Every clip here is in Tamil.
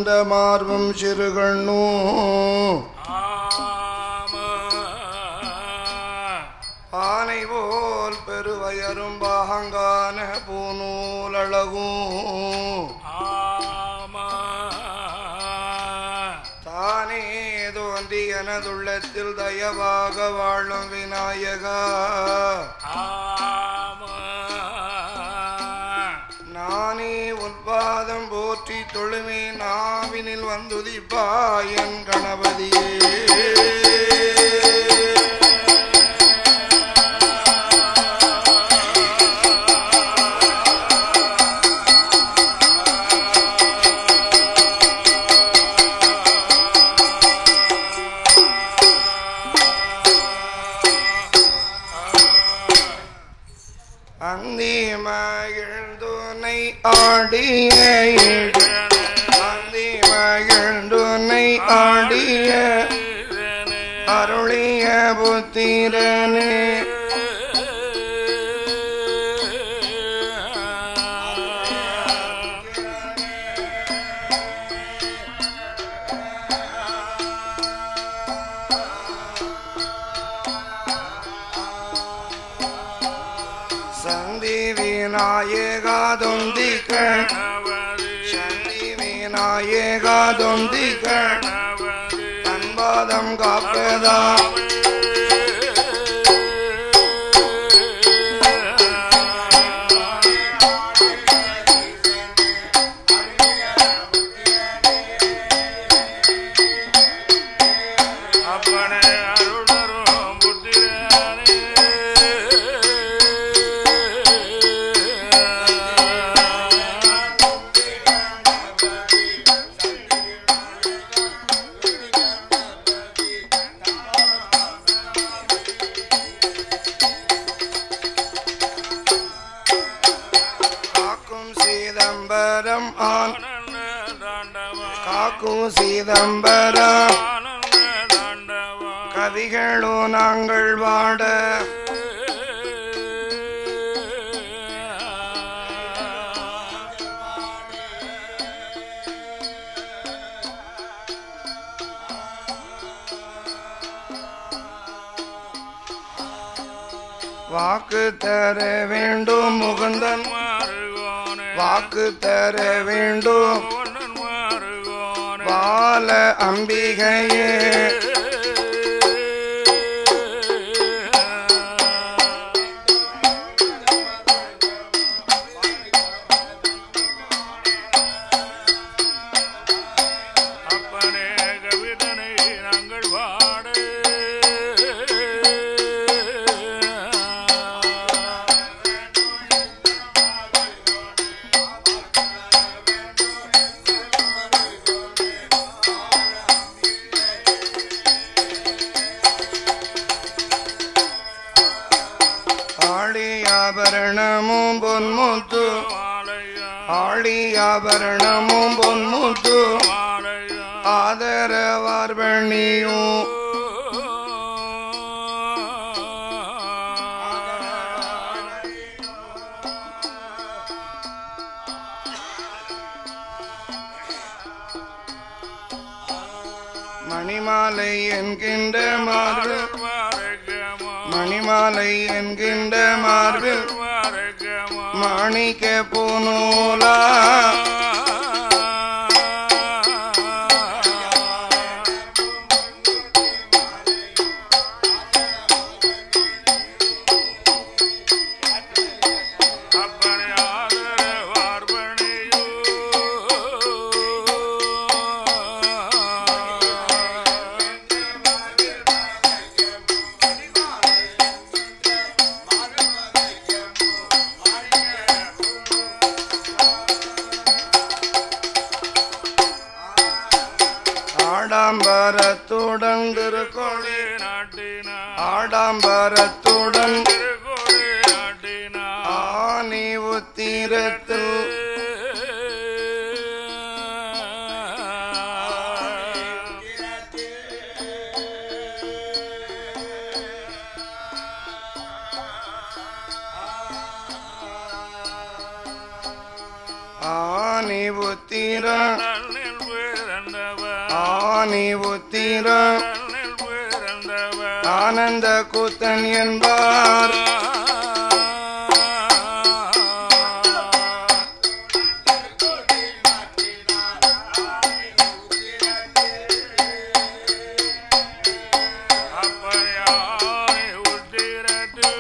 இருண்ட மார்பும் சிறுகண்ணும் ஆனை போல் பெருவயரும் பாகங்கான பூநூல் அழகும் தானே தோன்றி எனதுள்ளத்தில் தயவாக வாழும் விநாயகா நானே உற்பாதம் போற்றி தொழுமே நாவினில் வந்துதிப்பா என் கணபதியே அந்தி மகிழ்ந்துனை ஆடிய அந்தி மகிழ்ந்துனை ஆடிய அருளிய புத்திரனே சந்தி விநாயகா தொந்திகள் சந்தி விநாயகா தொந்திகள் தன்பாதம் காப்பதா அப்பனே அருளரும் புத்திரனே காக்கும் சீதம்பரம் ஆன் ஆனந்த தாண்டவா காக்கும் சீதம்பரம் ஆனந்த தாண்டவா கவிகளோ நாங்கள் வாட வாக்கு தர வேண்டும் முகுந்தன் மாறுகோனே வாக்கு தர வேண்டும் ஒன்னன் மாறுகோனே பால அம்பிகையே அப்பனே கவிதனை நாங்கள் பாட ஆழியாபரணமும் பொன்முத்து மாலையா ஆழியாபரணமும் பொன்முத்து மாலையா ஆதரவார் பெண்ணியும் மணிமாலை என்கின்ற மார்பு மணிமாலை என்கின்ற மார்பு மாணிக்க பூநூலா ஆடாம்பரத்துடன் திருக்கோழி ஆடாம்பரத்துடன் ஆனி உத்திரத்தில் ஆனி உத்திர தன்னில் ஆனி உத்திர தன்னில் பிறந்தவர் ஆனந்த கூத்தன் என்பார் அப்பயானை உத்திரத்து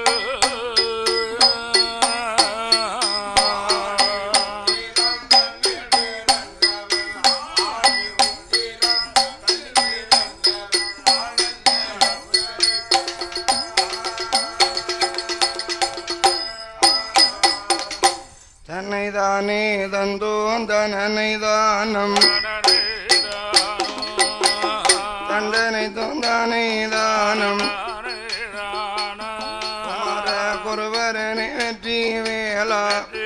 தன்னை தானே தந்தோன் தனனை தானம் தண்டனை தந்தானை தானம் குமார குருவரனை வெற்றி வேளா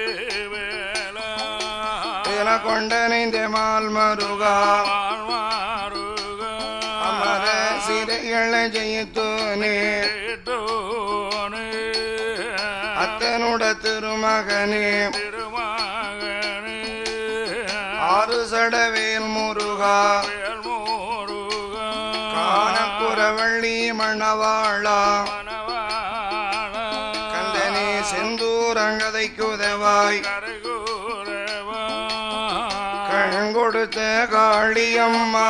என கொண்டனைந்த மால் மருகா அமர சிறைகளை ஜெயித்தோனே அத்தனுட திருமகனே ஆறு சடவேல் முருகா காணக்குறவள்ளி மணவாளா கந்தனே செந்தூரங்கதைக்கு உதவாய் கண் கொடுத்த காளியம்மா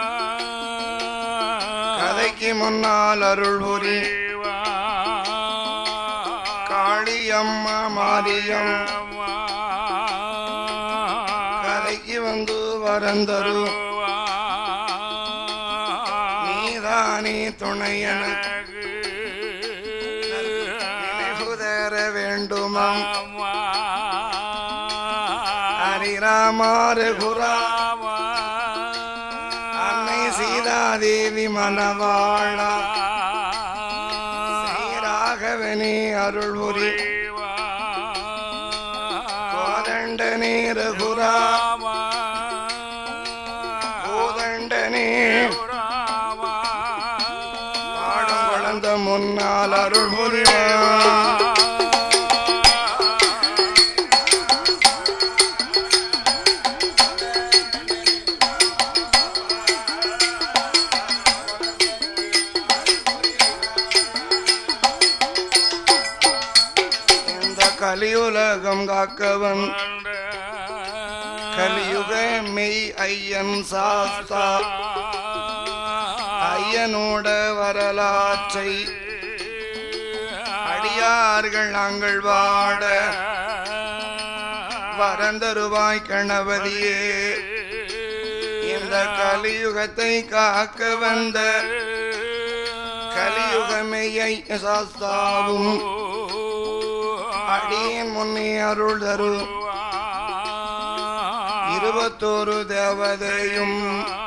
கதைக்கு முன்னால் அருள் புரி காளியம்மா மாரியம் கதைக்கு வந்து வரந்தரு நீதானே துணையன நினைவு தர வேண்டுமாம் ஹரிராமாறு குரா அன்னை சீதாதேவி மனவாளா ஸ்ரீராகவனே அருள் புரி கோதண்டனே ரகுரா கோதண்டனே பாடும் குழந்த முன்னால் அருள் புரிவான் இந்த கலியுலகம் காக்கவன் கலியுக மெய் ஐயன் சாஸ்தா ஐயனோட வரலாற்றை அடியார்கள் நாங்கள் வாட வரந்தருவாய் கணபதியே இந்த கலியுகத்தை காக்க வந்த கலியுகமையை சாஸ்தாவும் அடியேன் முன்னே அருள் தரு இருபத்தோரு தேவதையும்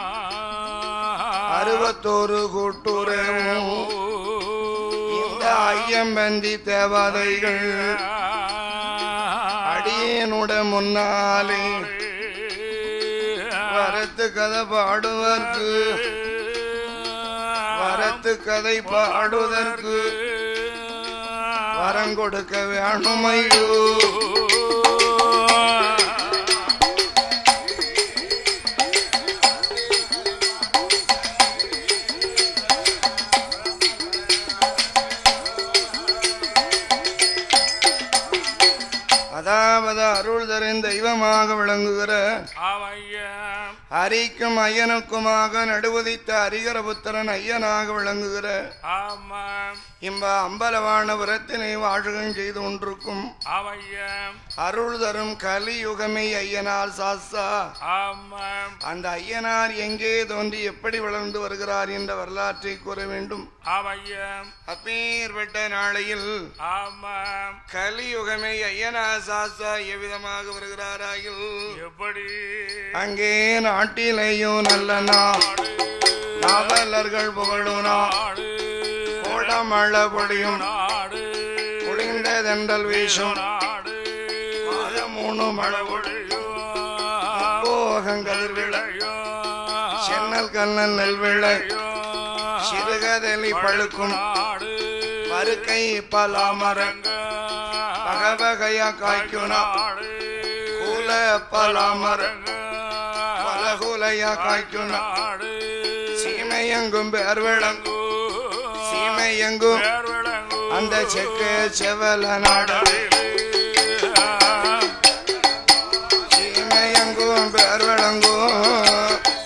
அறுபத்தோரு கூட்டுறவும் இந்த ஐயம்பந்தி தேவதைகள் அடியேனுட முன்னாலே வரத்து கதை பாடுவதற்கு வரத்து கதை பாடுவதற்கு வரம் கொடுக்க வேணுமையோ அதாவது அருள் தரும் தெய்வமாக விளங்குகிற அவையம் ஹரிக்கும் ஐயனுக்குமாக நடுவதித்த ஹரிகரபுத்திரன் ஐயனாக விளங்குகிற ஆமாம் இம்ப அம்பலவானபுரத்தினை வாழ்கம் செய்து கொண்டிருக்கும் அவையம் அருள் தரும் கலியுகமை ஐயனார் சாஸ்தா ஆமாம் அந்த ஐயனார் எங்கே தோன்றி எப்படி வளர்ந்து வருகிறார் என்ற வரலாற்றை கூற வேண்டும் அவையம் அப்பேற்பட்ட நாளையில் ஆமாம் கலியுகமை ஐயனார் சாஸ்தா எவ்விதமாக வருகிறாராயில் எப்படி அங்கே நாட்டிலேயும் நல்ல நாள் நாவலர்கள் புகழும் நாள் நாடு கோடமழை பொழியும் நாடு குளிர்ந்த தென்றல் வீசும் நாடு மாதம் மூணு மழை பொழியும் விளையும் போகங்கதிர் விளை சென்னல் கண்ணல் நெல் விளை சிறுகதலி பழுக்கும் நாடு பருக்கை பலாமரங்க வகவகையா காய்க்கும் நாடு கூல பலாமரங்க பலகுலையா காய்க்கும் நாடு எங்கும் பேர் விளங்கும் சீமை எங்கும் அந்த செக்கு செவல நாட சீமை எங்கும் பேர் விளங்கும்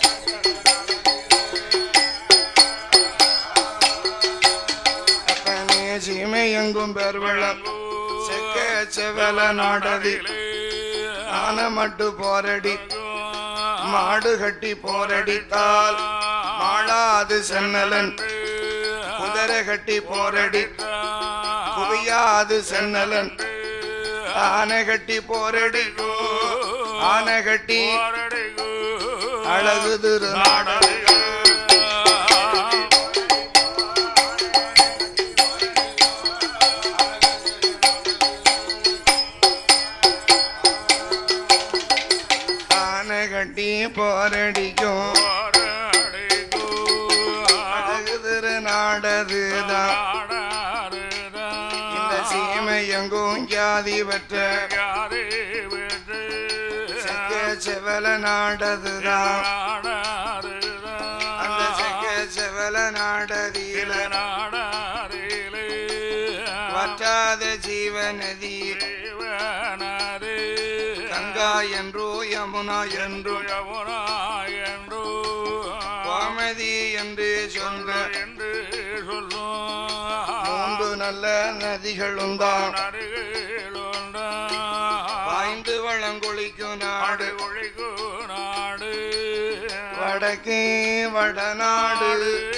அப்பனே சீமை எங்கும் பேர் விளங்கும் செக்க செவல நாடதில் ஆன மட்டு போரடி மாடு கட்டி போரடித்தால் மாளாது சென்னலன் குதிரை கட்டி போரடி குவியாது சென்னலன் ஆனை கட்டி போரடி ஆனை கட்டி அழகு திரு ஆனை கட்டி போரடிக்கும் அழகு திரு நாடதுதான் இந்த சீமை எங்கும் ஜாதி பெற்ற செக்க செவல நாடதுதான் அந்த செக்க செவல நாடதியில வற்றாத ஜீவநதி கங்கா என்றோ யமுனா என்றோ கோமதி என்று சொல்ற என்று சொல்லும் மூன்று நல்ல நதிகளும் தான் பாய்ந்து வளங்கொழிக்கும் நாடு வடக்கே வடநாடு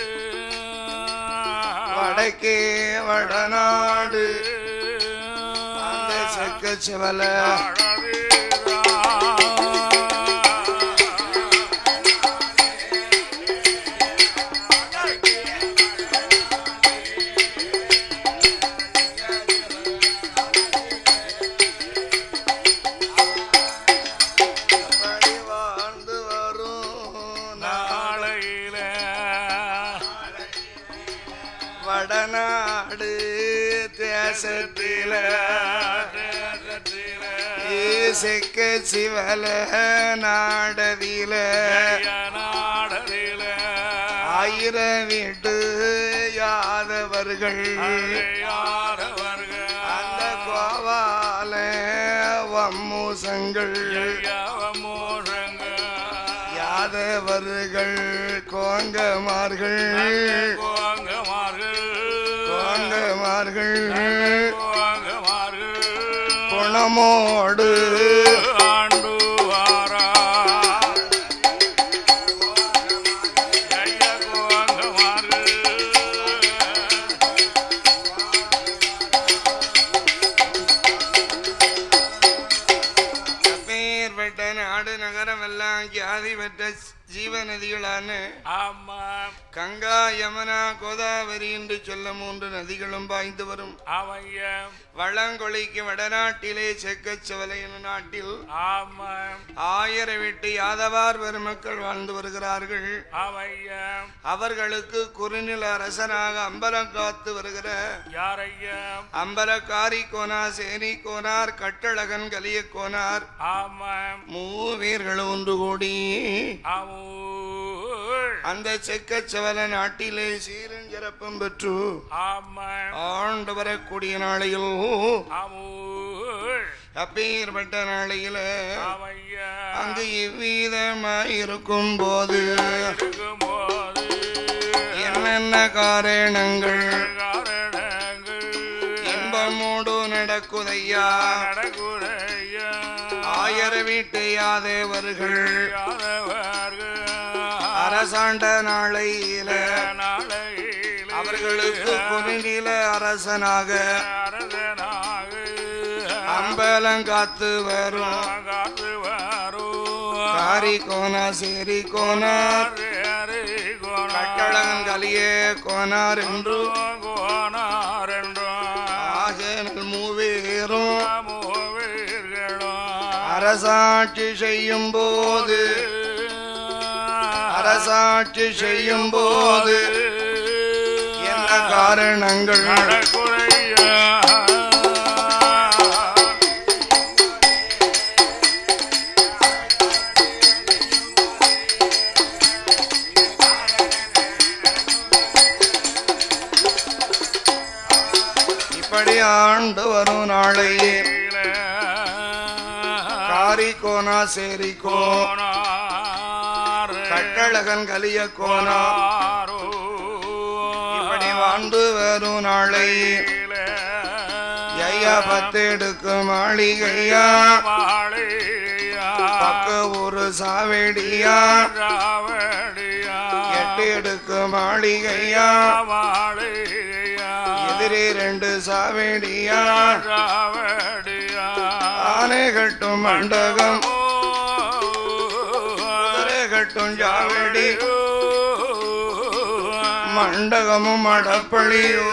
வடக்கே வடநாடு அந்த செக்க செவல அப்படி வாழ்ந்து வரும் நாளையில வடநாடு தேசத்தில செக்க சிவல நாடதில நாடலில ஆயிரம் வீட்டு யாதவர்கள் யாரவர்கள் அந்த கோவால வம்மூசங்கள் மோஷங்கள் யாதவர்கள் கோங்கமார்கள் கோங்கமார்கள் கோங்கமார்கள் கோங்கமார்கள் குணமோடு ஆண்டு வாரா ஐயா கோங்கமார்கள் அப்பேற்பட்ட நாடு நகரம் எல்லாம் ஜாதி பெற்ற ஜீவநதிகளான ஆமா கங்கா யமுனா கோதாவரி என்று சொல்ல மூன்று நதிகளும் பாய்ந்து வரும் அவைய வளங்கொழிக்கு வடநாட்டிலே செக்கச்சவலை எனும் நாட்டில் ஆமா ஆயிரம் வீட்டு யாதவார் பெருமக்கள் வாழ்ந்து வருகிறார்கள் அவைய அவர்களுக்கு குறுநில அரசனாக அம்பலம் காத்து வருகிற யாரையா அம்பலக்காரி கோனார் சேரி கோனார் கட்டழகன் கலிய கோனார் ஆமா மூவீர்கள் ஒன்று கூடி அமூ அந்த செக்கச்சவல நாட்டிலே சீரும் சிறப்பும் பெற்று ஆமா ஆண்டு வரக்கூடிய நாளையில் அமூ அப்பேற்பட்ட நாளையில அவையா அங்கு இவ்விதமாயிருக்கும் போது இருக்கும்போது என்னென்ன காரணங்கள் காரணங்கள் இன்பமோடு நடக்குதையா நடக்குறையா ஆயர வீட்டு யாதேவர்கள் யாதவர்கள் அரசாண்ட நாளையில நாளையில் அவர்களுக்கு குறுநில அரசனாக அரசனாக அம்பலம் காத்து வரும் காத்து வரும் காரி கோனா சேரி கோனார் கட்டழகன் கலியே கோனார் என்று ஆகனல் மூவேரும் அரசாட்சி செய்யும் போது அரசாட்சி செய்யும் போது என்ன காரணங்கள் இப்படி ஆண்டு வரும் நாளை காரி கோனா சேரி கோ கட்டழகன் கலிய கோனா இப்படி வாழ்ந்து வரும் நாளை ஐயா பத்தெடுக்கு மாளிகையா பக்க ஒரு சாவடியா எட்டு எடுக்கு மாளிகையா எதிரே ரெண்டு சாவடியா ஆனை கட்டும் மண்டகம் குதிரை கட்டும் சாவடி மண்டகமும் மடப்பள்ளியோ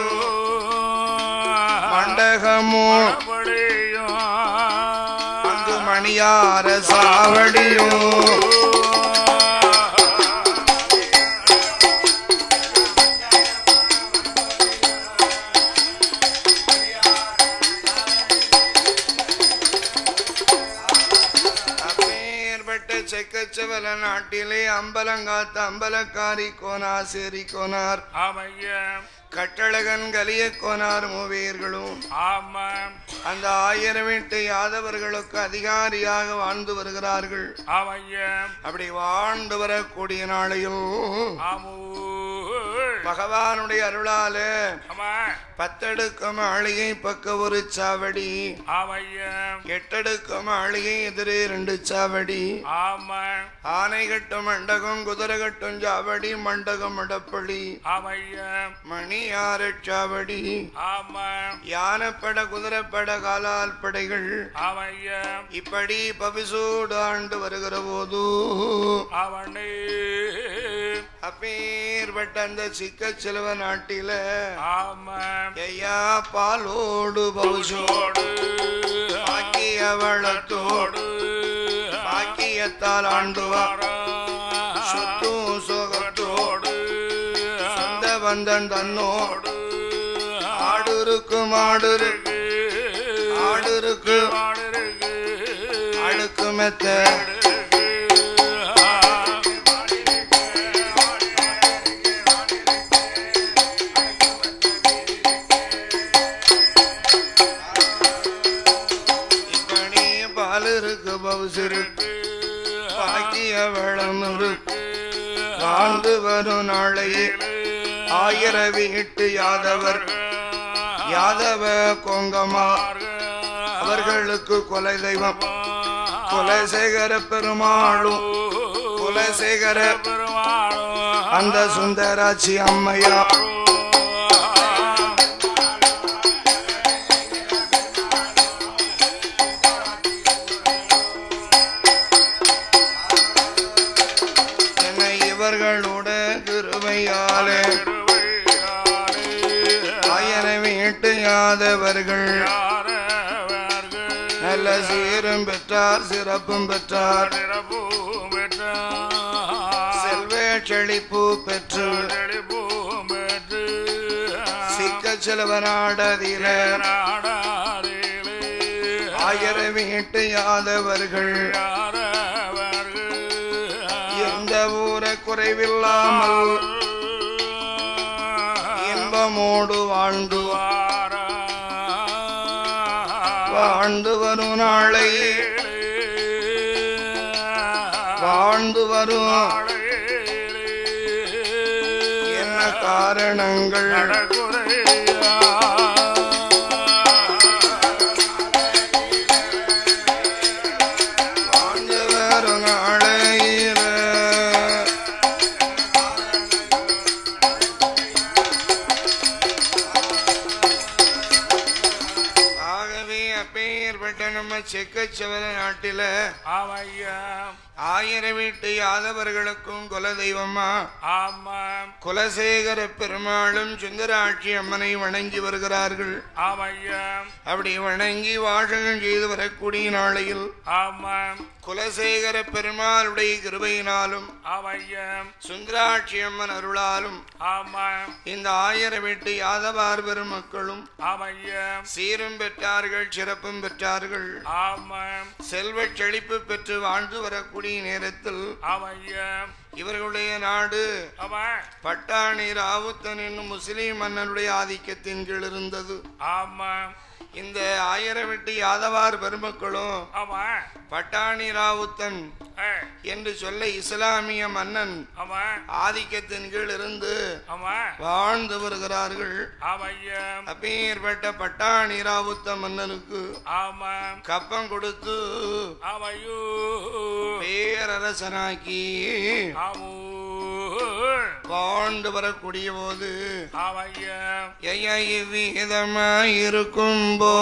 மண்டகமும் அங்கு மணியார சாவடியோ அப்பேற்பட்ட செக்கச்சவல நாட்டிலே அம்பலங்காத்த அம்பலக்காரி கோனார் சேரி கோனார் கட்டழகன் கலிய கோனார் மூவியர்களும் அந்த ஆயிரம் வீட்டு யாதவர்களுக்கு அதிகாரியாக வாழ்ந்து வருகிறார்கள் அப்படி வாழ்ந்து வரக்கூடிய நாளையில் பகவானுடைய அருளால பத்தடுக்கு மாளிகை பக்க ஒரு சாவடி எட்டடுக்கு மாளிகை எதிரே ரெண்டு சாவடி ஆனை கட்டும் மண்டகம் குதிரை கட்டும் சாவடி மண்டகம் மடப்பள்ளி மணியார சாவடி யானைப்பட குதிரைப்பட காலால் படைகள் இப்படி பபிசூடு ஆண்டு வருகிற போது அவனே அப்பேற்பட்ட அந்த சிக்க செலவ நாட்டில ஆமாம் ஐயா பாலோடு பவுசோடு பாக்கிய வளத்தோடு பாக்கியத்தால் ஆண்டுவார் சொத்தும் சுகத்தோடு சொந்த வந்தன் தன்னோடு ஆடுருக்கு மாடுருக்கு ஆடுருக்கு அழுக்கு மெத்த இப்படி பால் இருக்கு பவுசு இருக்கு பாக்கிய வளம் இருக்கு வாழ்ந்து வரும் நாளையே ஆயிர வீட்டு யாதவர் யாதவ கொங்கமா அவர்களுக்கு கொலை தெய்வம் குலசேகர பெருமாளும் குலசேகர அந்த சுந்தராட்சி அம்மையா என்னை இவர்களோட கிருபையாலே ஆயன வீட்டு யாதவர்கள் நல்ல சீரும் பெற்றார் சிறப்பும் பெற்றார் செல்வ செழிப்பு பெற்று சிக்க செலவனாடதில ஆயிர வீட்டு யாதவர்கள் எந்த ஊர குறைவில்லாமல் இன்பமோடு வாழ்ந்து வாழ்ந்து வரும் நாளை வாழ்ந்து வரும் என்ன காரணங்கள் வாழ்ந்து வரும் நாளையில ஆகவே அப்பேற்பட்ட நம்ம செக்கச்சவர நாட்டில ஆயிரம் வீட்டு யாதவர்களுக்கும் குல தெய்வமா ஆமாம் குலசேகர பெருமாளும் சுந்தராட்சி அம்மனை வணங்கி வருகிறார்கள் ஆமையாம் அப்படி வணங்கி வாசகம் செய்து வரக்கூடிய நாளையில் ஆமாம் குலசேகர பெருமாளுடைய கிருபையினாலும் ஆமையாம் சுந்தராட்சி அம்மன் அருளாலும் ஆமாம் இந்த ஆயிரம் வீட்டு யாதவார் பெருமக்களும் ஆமையாம் சீரும் பெற்றார்கள் சிறப்பும் பெற்றார்கள் ஆமாம் செல்வச் செழிப்பு பெற்று வாழ்ந்து வரக்கூடிய நேரத்தில் ஆமையாம் இவர்களுடைய நாடு ஆமா பட்டாணி ராவுத்தன் என்னும் முஸ்லீம் மன்னனுடைய ஆதிக்கத்தின் கீழ் இருந்தது ஆமா இந்த ஆயிரவெட்டு யாதவார் பெருமக்களும் ஆமா பட்டாணி ராவுத்தன் ஏ, என்று சொல்ல இஸ்லாமிய மன்னன் ஆமா ஆதிக்கத்தின் கீழ் இருந்து ஆமா வாழ்ந்து வருகிறார்கள் ஆமையா அப்பேற்பட்ட பட்டாணி ராவுத்த மன்னனுக்கு ஆமா கப்பம் கொடுத்து ஆமையூ பேரரசனாக்கி ஆமூ வாழ்ந்து வரக்கூடிய போது ஆமையா ஐயா இவ்விதமாயிருக்கும் போ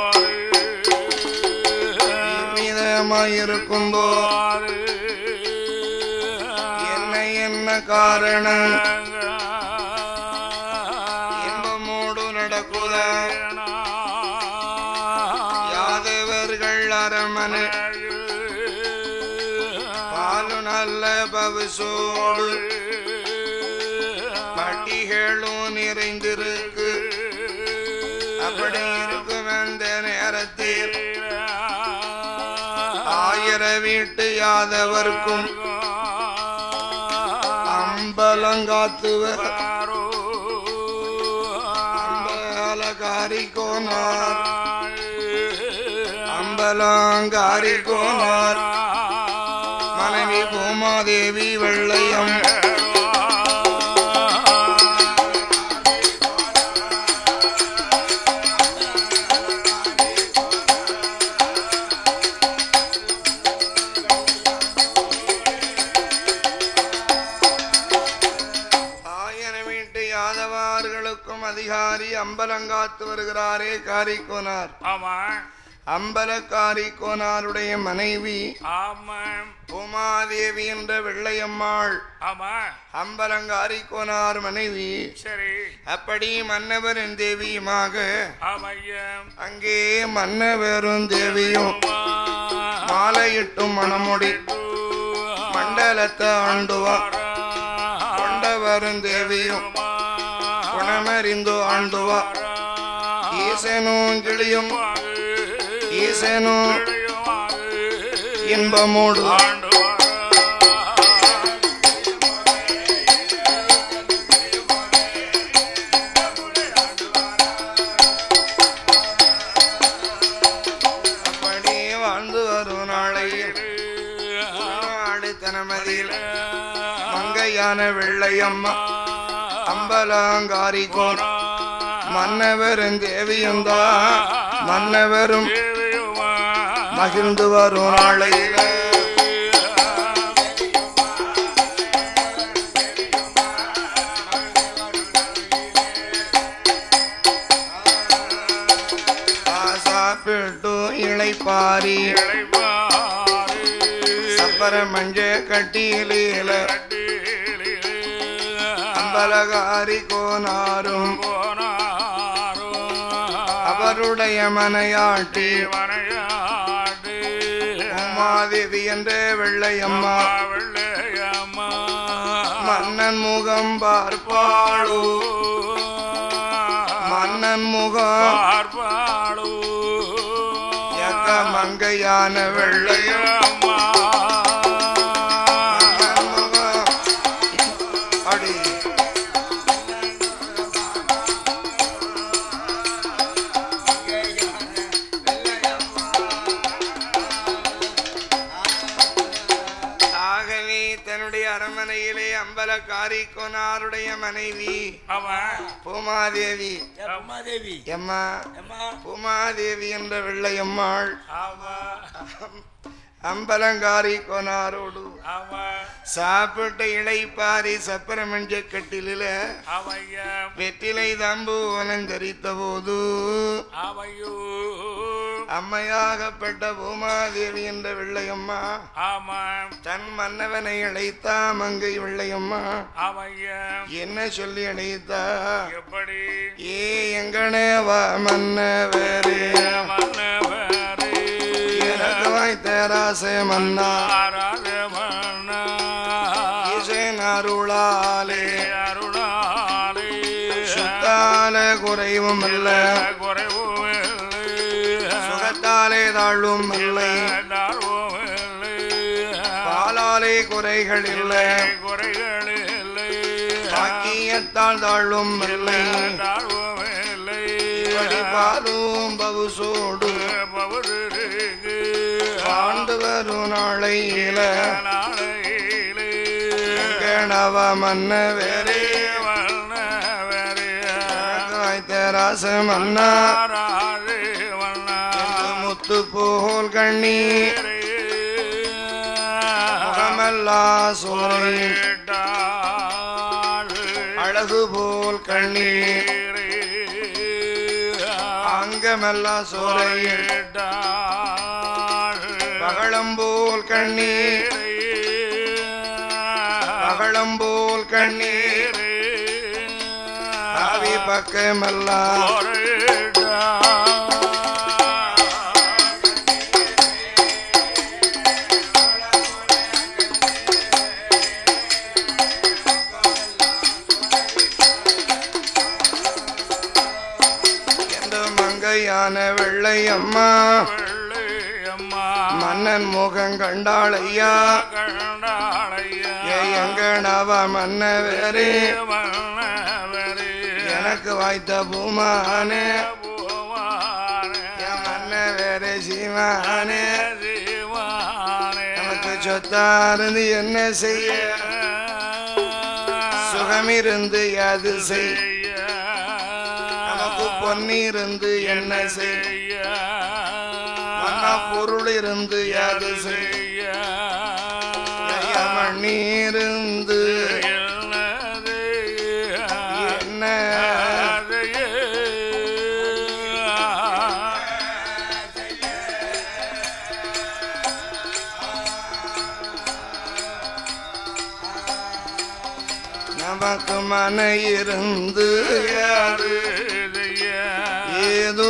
இவ்விதமாயிருக்கும் போ என்ன என்ன காரணம் இன்பமோடு நடக்குத யாதவர்கள் அரமனை பாலு நல்ல பவுசோடு பட்டிகளும் நிறைந்திருக்கு அப்படி இருக்கும் அந்த நேரத்தில் ஆயிர வீட்டு யாதவர்க்கும் அம்பலங்காத்துவர் அம்பலகாரி கோனார் அம்பலங்காரி கோனார் மனைவி பூமாதேவி வெள்ளையம் ஆயிரம் வீட்டு யாதவார்களுக்கும் அதிகாரி அம்பலங்காத்து வருகிறாரே காரிக்கோனார் ஆமா அம்பலக்காரி கோனாருடைய மனைவி ஆமாம் உமாதேவி என்ற வெள்ளையம்மாள் ஆமா அம்பலங்காரி கோனார் மனைவி சரி அப்படி மன்னவரின் தேவியுமாக ஆமையம் அங்கே மன்னவரும் தேவியும் மாலையிட்டும் மணமுடி மண்டலத்தை ஆண்டுவா கொண்டவரும் தேவியும் குணமறிந்து ஆண்டுவா ஈசனும் கிளியும் ஈசனும் இன்பமோடு அப்படி வாழ்ந்து வரும் நாளையில் ஆடுத்தனமதியில் மங்கையான வெள்ளையம்மா அம்பலாங்காரி கோன் மன்னவரும் தேவியும் தான் மன்னவரும் மகிழ்ந்து வரும் நாளையில சாப்பிட்டு இளைப்பாரி சப்பர மஞ்ச கட்டியில அம்பலகாரி கோனாரும் அவருடைய மனையாட்டி உமாதேவி என்ற வெள்ளையம்மா மன்னன் முகம் பார்ப்பாளோ மன்னன் முகம் பார்ப்பாளோ எக்க மங்கையான வெள்ளையம் மன்னன் முகம் அடி ஆகவே தன்னுடைய அரண்மனையிலே அம்பலக்காரி கோனாருடைய மனைவி அவன் பூமாதேவி உமாதேவி எம்மா அம்மா பூமாதேவி என்ற வெள்ளையம்மாள் அவன் அம்பலங்காரி கோனாரோடு அவன் சாப்பிட்ட இளைப்பாரி சப்பரமஞ்ச கட்டிலில அவையம் வெற்றிலை தம்பு தரித்த போது அவையூ அம்மையாகப்பட்ட பூமாதேவி என்ற வெள்ளையம்மா ஆமாம் தன் மன்னவனை அழைத்தா மங்கை வெள்ளையம்மா அவையம் என்ன சொல்லி அழைத்தா எப்படி ஏ எங்கனே வா மன்னவரே மன்னவரே எனக்கு வாய்த்தராசே மன்னா ஆராத மன்னா இசைன் அருளாலே அருளாலே சுத்தால குறைவும் இல்ல குறைவுமில்லை சுகத்தாலே தாழ்வும் இல்லை தாழ்வுமில்லை பாலா அருளாலே குறைகள் இல்லை குறைகள் இல்லை பாக்கியத்தால் தாழும் இல்லை தாழ்வும் இல்லை இப்படி பாரும் பவுசோடு பவருக்கு ஆண்டு வரும் நாளையில நாளையிலே கணவ மன்ன வேறே வண்ணவரே வாய்த்த ராச மன்னா ராஜே வண்ணா முத்து போல் கண்ணீர் முகமல்லா சோரை அழகு போல் கண்ணீர் அங்கமல்லா சோரை பகழம்போல் கண்ணீர் பகழம்போல் கண்ணீர் ஆவி பக்கமல்லா எந்த மங்கையான வெள்ளை அம்மா மன்னன் முகம் கண்டாளையா ஏ எங்க நவ மன்ன வேறே எனக்கு வாய்த்த பூமானே என் மன்ன வேறே சீமானே நமக்கு சொத்தாருந்து என்ன செய்ய சுகமிருந்து யாது செய் நமக்கு பொன்னிருந்து என்ன செய் மன்னா பொருள் இருந்து யாது செய் மண்ணிருந்து என்ன நமக்கு மன இருந்து யாது ஏதோ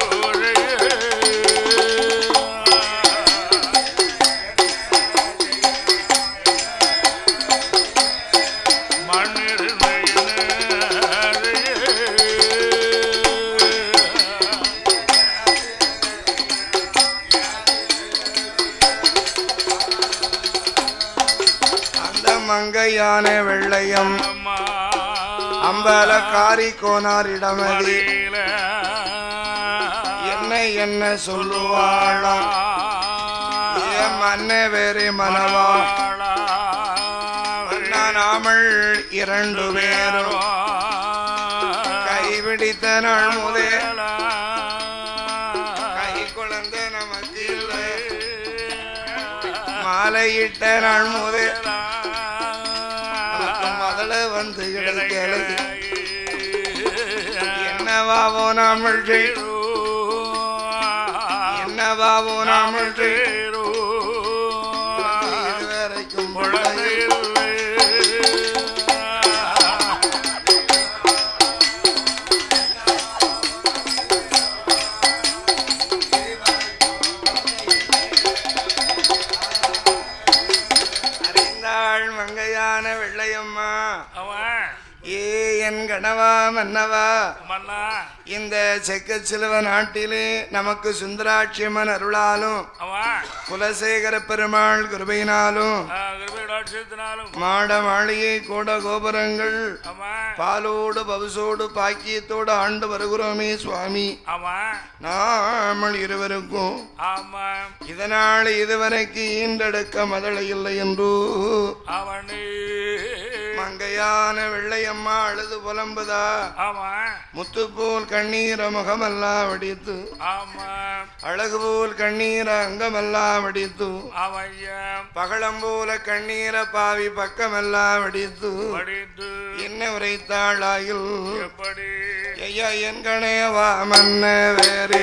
அந்த மங்கையான வெள்ளையம் அம்பலக்காரி கோனாரிடமதி என்ன என்ன சொல்லுவாளாம் ஏன் மன்ன வேறே மனவா நாமல் இரண்டு பேரும் கைபிடித்த நாள் முதே கை குழந்தை நமக்கு இல்லை மாலையிட்ட நாள் முதே நமக்கு முதல்ல வந்து கிடைக்கல என்னவாவோ நாமல் செய் என்னவாவோ நாமல் செய் இதுவரைக்கும் பிள்ளை அறிந்தாள் மங்கையான வெள்ளையம்மா ஏ என் கணவா மன்னவா மன்னா இந்த செக்க சிலுவ நாட்டிலே நமக்கு சுந்தராட்சியம்மன் அருளாலும் அவன் குலசேகர பெருமாள் கிருபையினாலும் கிருபைடாட்சியத்தினாலும் மாட மாளிகை கூட கோபுரங்கள் அவன் பாலோடு பவுசோடு பாக்கியத்தோடு ஆண்டு வருகிறோமே சுவாமி அவன் நாமல் இருவருக்கும் ஆமா இதனால் இதுவரைக்கு ஈண்டெடுக்க மதள இல்லை என்று அவனே மங்கையான வெள்ளையம்மா அழுது புலம்புதா அவன் முத்து போல் கண்ணீர முகமெல்லாம் வடித்து ஆமா அழகு போல் கண்ணீர அங்கமெல்லாம் வடித்து அவன் பகளம் போல கண்ணீர பாவி பக்கமெல்லாம் வடித்து படித்து என்ன உரைத்தாளாயில் எப்படி ஐயா என் கணேவா மன்ன வேறே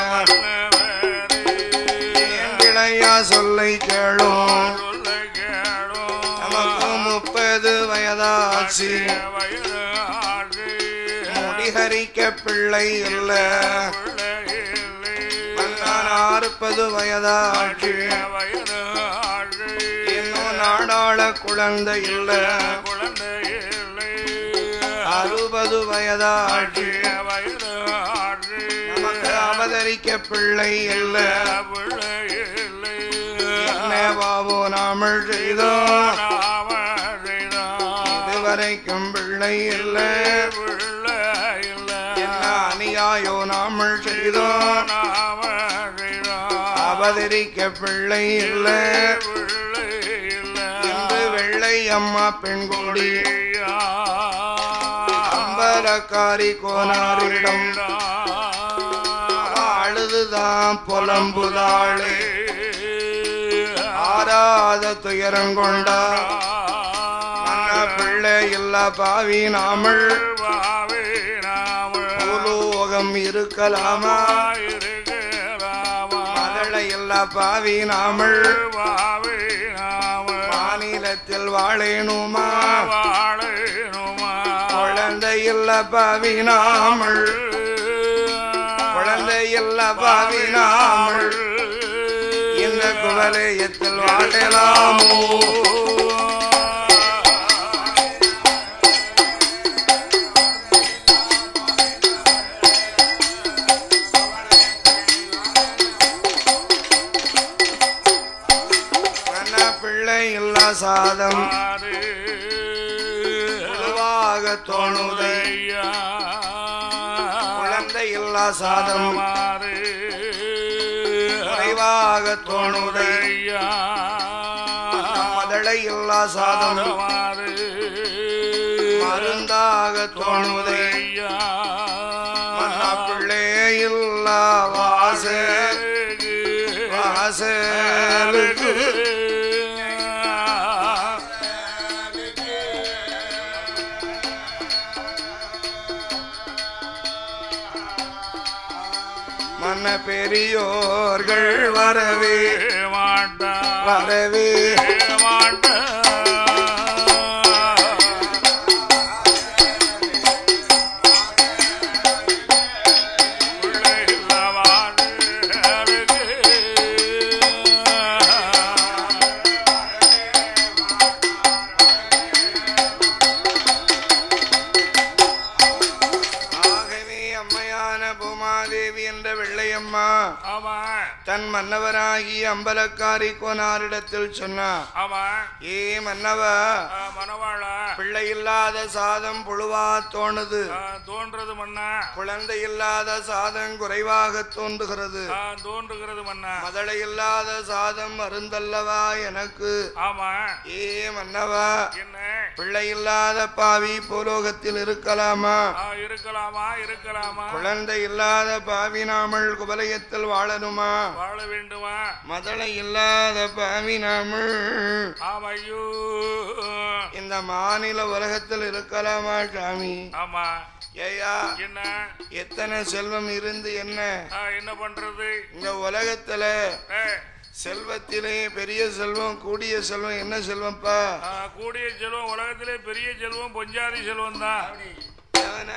என் கிளையா சொல்லை கேளும் சொல்ல கேடும் நமக்கு முப்பது வயதாச்சு வயது ஆறு முடிஹரிக்க பிள்ளை இல்ல நான் அறுபது வயதாச்சு வயது ஆறு இன்னும் நாடாள குழந்தை இல்ல குழந்தை இல்லை அறுபது வயதாச்சு வயது ஆறு நமக்கு அவதரிக்க பிள்ளை இல்ல பிள்ளை இல்லை என்ன பாவோ நாம நாமல் செய்தோம் நாம செய்தோம் இதுவரைக்கும் பிள்ளை இல்லை பிள்ளை இல்லை என்ன அநியாயோ நாமல் செய்தோம் நாம செய்தோம் அவதரிக்க பிள்ளை இல்லை பிள்ளை இல்லை இன்று வெள்ளை அம்மா பெண் கொடி அம்பலக்காரி கோனாரிடம் அழுதுதான் புலம்புதாளே ஆராத துயரம் கொண்டார் மன்ன பிள்ளை இல்ல பாவி நாமல் பூலோகம் இருக்கலாமா மதளை இல்ல பாவி நாமல் மாநிலத்தில் வாழேனுமா குழந்தை இல்ல பாவி நாமல் குழந்தை இல்ல பாவி நாமல் இந்த குவலயத்தில் வாழலாமோ மன்ன பிள்ளை இல்ல சாதம் பொதுவாக தோணுதை குழந்தை இல்ல சாதம் குறைவாக தோணுதை மதளை இல்ல சாதம் மருந்தாக தோணுதை மன்ன பிள்ளை இல்ல வாச வாசலுக்கு மன்ன பெரியோர்கள் வரவே வரவே ஆகவே அம்மையான பூமாதேவி என்ற வெள்ளையம்மா தன் மன்னவராகி அம்பலக்காரி கோனாரிடத்தில் சொன்னார் ஏ மன்னவா மனவாழ பிள்ளை இல்லாத சாதம் புழுவா தோணுது தோன்றது மன்னா குழந்தை இல்லாத சாதம் குறைவாக தோன்றுகிறது ஆ, தோன்றுகிறது மன்னா மதளை இல்லாத சாதம் மருந்தல்லவா எனக்கு ஆமா ஏ மன்னவா என்ன பிள்ளை இல்லாத பாவி பூலோகத்தில் இருக்கலாமா ஆ, இருக்கலாமா இருக்கலாமா குழந்தை இல்லாத பாவி நாமல் குபலயத்தில் வாழணுமா வாழ வேண்டுமா மதளை இல்லாத பாவி நாமல் ஆமா ஐயோ இந்த மாநில உலகத்தில் இருக்கலாமா சாமி ஆமா ஏயா என்ன எத்தனை செல்வம் இருந்து என்ன ஆ, என்ன பண்றது இந்த உலகத்துல ஏ, செல்வத்திலே பெரிய செல்வம் கூடிய செல்வம் என்ன செல்வம்ப்பா ஆ, கூடிய செல்வம் உலகத்திலே பெரிய செல்வம் பொஞ்சாதி செல்வம் தான் எவன?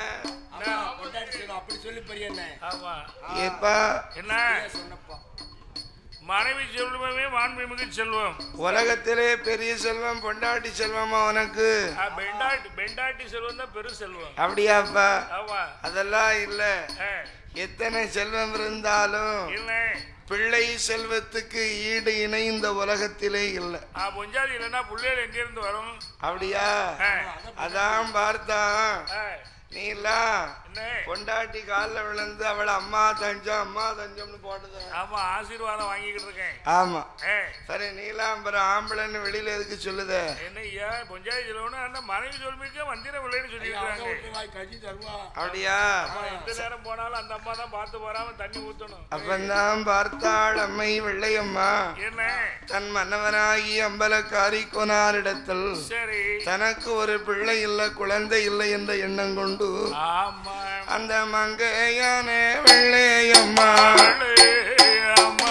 அப்படி சொல்லி பெரிய ஆமா ஏப்பா என்ன சொன்னப்பா மனைவி செல்வமே மாண்புமிகு செல்வம் உலகத்திலே பெரிய செல்வம் பொண்டாட்டி செல்வமா உனக்கு ஆ, பெண்டாட்டி பெண்டாட்டி செல்வம் தான் பெரு செல்வம் அப்படியாப்பா ஆமா அதெல்லாம் இல்ல ஏ, எத்தனை செல்வம் இருந்தாலும் இல்லை பிள்ளை செல்வத்துக்கு ஈடு இணை இந்த உலகத்திலே இல்லை ஆ, பொஞ்சாதி இல்லைன்னா பிள்ளைகள் எங்க இருந்து வரும் அப்படியா ஏ, அதான் பார்த்தா ஏ, நீ எல்லாம் என்ன பொண்டாட்டி காலில் விழுந்து அவளை அம்மா தஞ்சம் அம்மா தஞ்சம்னு போட்டது ஆமா ஆசீர்வாதம் வாங்கிக்கிட்டு இருக்கேன் ஆமா ஏ சரி நீலாம்பரம் ஆம்பளைன்னு வெளியில எதுக்கு சொல்லுத என்ன ஐயா பொஞ்சாதி செல்வம்னு அந்த மனைவி சொல்மிக்க மந்திர பிள்ளைன்னு சொல்லியிருக்காங்க கஞ்சி தருவா அப்படியா எந்த நேரம் போனாலும் அந்த அம்மா தான் பார்த்து போறாம தண்ணி ஊத்தணும் அப்பந்தான் பார்த்தாள் அம்மை வெள்ளையம்மா என்ன தன் மன்னவனாகி அம்பலக்காரி கொனாரிடத்தில் சரி தனக்கு ஒரு பிள்ளை இல்ல குழந்தை இல்லை என்ற எண்ணம் கொண்டு ஆமா அந்த மங்கையான வெள்ளையம்மா அழே அம்மா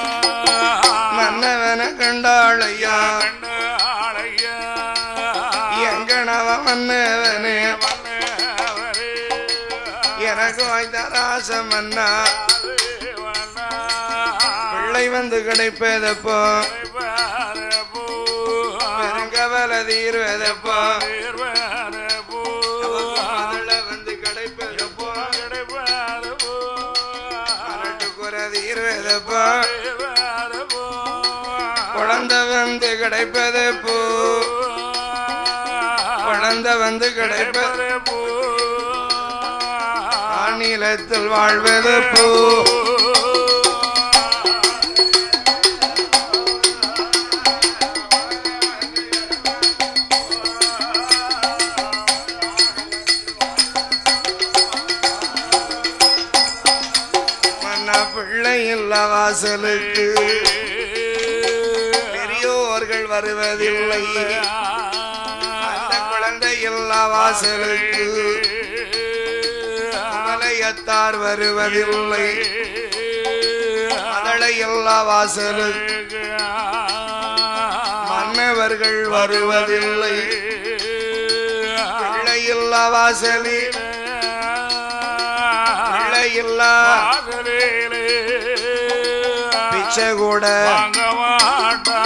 மன்னவன கண்டாளையா கண்ட ஆளையா எங்கனவ மன்னவனே மன்னவரே எனக்கு வாய்ந்த ராசம் மன்னா வண்ணா பிள்ளை வந்து கிடைப்பதப்போ பாரபூ பெருங்கவல தீர்வதப்போ பாரபூ மதுள வந்து கிடைப்பதப்போ அரட்டுக்குற தீர்வதப்போ பாரபூ குழந்தை குழந்தை வந்து கிடைப்பது பூ குழந்தை வந்து கிடைப்பது ஆநிலத்தில் வாழ்வது பூ மன்ன பிள்ளை இல்ல வாசலுக்கு பெரியோர்கள் வருவதில்லை அந்த குழந்தை இல்ல வாசலுக்கு மலையத்தார் வருவதில்லை மதளை இல்ல வாசலுக்கு மன்னவர்கள் வருவதில்லை பிள்ளை இல்ல வாசலில் பிள்ளை இல்ல பிச்சை கூட வாங்க மாட்டா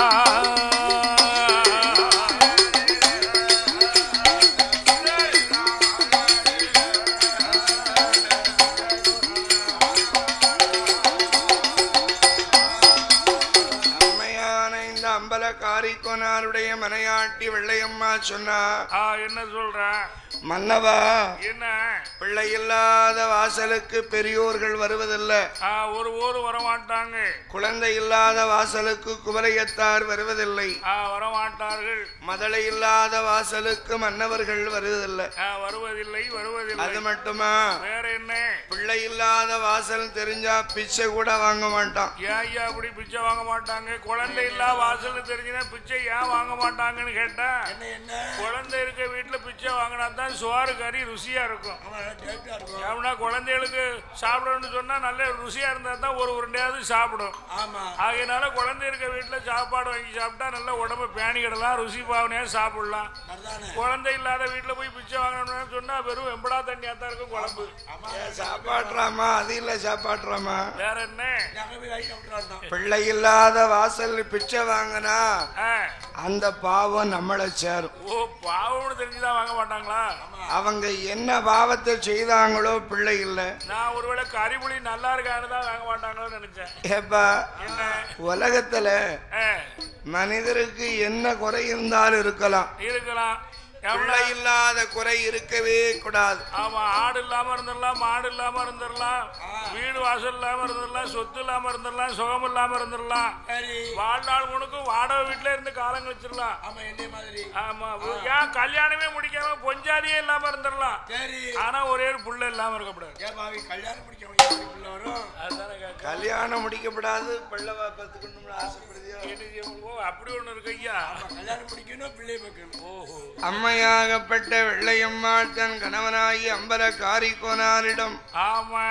அம்மையான இந்த அம்பலக்காரி கொனாருடைய மனையாட்டி வெள்ளையம்மா சொன்னா ஆ என்ன சொல்ற மன்னவா என்ன பிள்ளை இல்லாத வாசலுக்கு பெரியோர்கள் வருவதில்ல ஆ, ஒரு ஊர் வரமாட்டாங்க குழந்தை இல்லாத வாசலுக்கு குவலையத்தார் வருவதில்லை ஆ, வரமாட்டார்கள் மதலை இல்லாத வாசலுக்கு மன்னவர்கள் வருவதில்லை ஆ, வருவதில்லை வருவதில்லை அது மட்டுமா வேற என்ன பிள்ளை இல்லாத வாசல் தெரிஞ்சா பிச்சை கூட வாங்க மாட்டான் ஏன் ஐயா அப்படி பிச்சை வாங்க மாட்டாங்க குழந்தை இல்லா வாசல்னு தெரிஞ்சுன்னா பிச்சை ஏன் வாங்க மாட்டாங்கன்னு கேட்டா என்ன என்ன குழந்தை இருக்க வீட்டுல பிச்சை வாங்கினா தான் சோறு கறி ருசியா இருக்கும் அவன் டேட்டா இருக்கும் ஏன்னா குழந்தைகளுக்கு சாப்பிடணும்னு சொன்னா நல்ல ருசியா இருந்தா தான் ஒரு உருண்டையாவது சாப்பிடும் ஆமா ஆகையினால குழந்தை இருக்க வீட்டுல சாப்பாடு வாங்கி சாப்பிட்டா நல்ல உடம்பு பேணிக்கிடலாம் ருசி பாவனையா சாப்பிடலாம் சரிதானே குழந்தை இல்லாத வீட்டுல போய் பிச்சை வாங்கணும்னு சொன்னா வெறும் வெம்படா தண்ணியா தான் இருக்கும் குழம்பு ஏன் சாப்பாடுறாமா அது இல்ல சாப்பாடுறாமா வேற என்ன நாங்க போய் வாங்கி விட்டுறாருந்தோம் பிள்ளை இல்லாத வாசல் பிச்சை வாங்கினா ஆ, அந்த பாவம் நம்மளை சேரும் ஓ பாவம்னு தெரிஞ்சுதான் வாங்க மாட்டாங்களா அவங்க என்ன பாவத்தை செய்தாங்களோ பிள்ளை இல்லை நான் ஒருவேளை கறிபுளி நல்லா இருக்கான்னு தான் வாங்க மாட்டாங்களோன்னு நினைச்சேன் ஏப்பா என்ன உலகத்துல ஆ, மனிதருக்கு என்ன குறை இருந்தாலும் இருக்கலாம் இருக்கலாம் எவ்வளவு பிள்ளை இல்லாத குறை இருக்கவே கூடாது ஆமா ஆடு இல்லாம இருந்துடலாம் மாடு இல்லாம இருந்துடலாம் வீடு வாசல் இல்லாம இருந்துடலாம் சொத்து இல்லாம இருந்துடலாம் சுகம் இல்லாம இருந்துடலாம் சரி வாழ்நாள் முழுக்கும் வாடகை வீட்டுல இருந்து காலம் கழிச்சிடலாம் ஆமா என்ன மாதிரி ஆமா ஏன் கல்யாணமே முடிக்காம பொஞ்சாதியே இல்லாம இருந்துடலாம் சரி ஆனா ஒரே ஒரு புள்ள இல்லாம இருக்கக்கூடாது ஏன் பாவி கல்யாணம் பிடிக்க பிள்ளை வரும் அதுதானே கேட்க கல்யாணம் முடிக்கப்படாது பிள்ளை பத்துக்கணும்னு ஆசைப்படுதியோ ஓ அப்படி ஒண்ணு இருக்கு ஐயா ஆமா, கல்யாணம் பிடிக்கணும் பிள்ளை பார்க்கணும் ஓஹோ அம்மையாகப்பட்ட வெள்ளையம்மாள் தன் கணவனாகி அம்பல காரிக்கோனாரிடம் ஆமா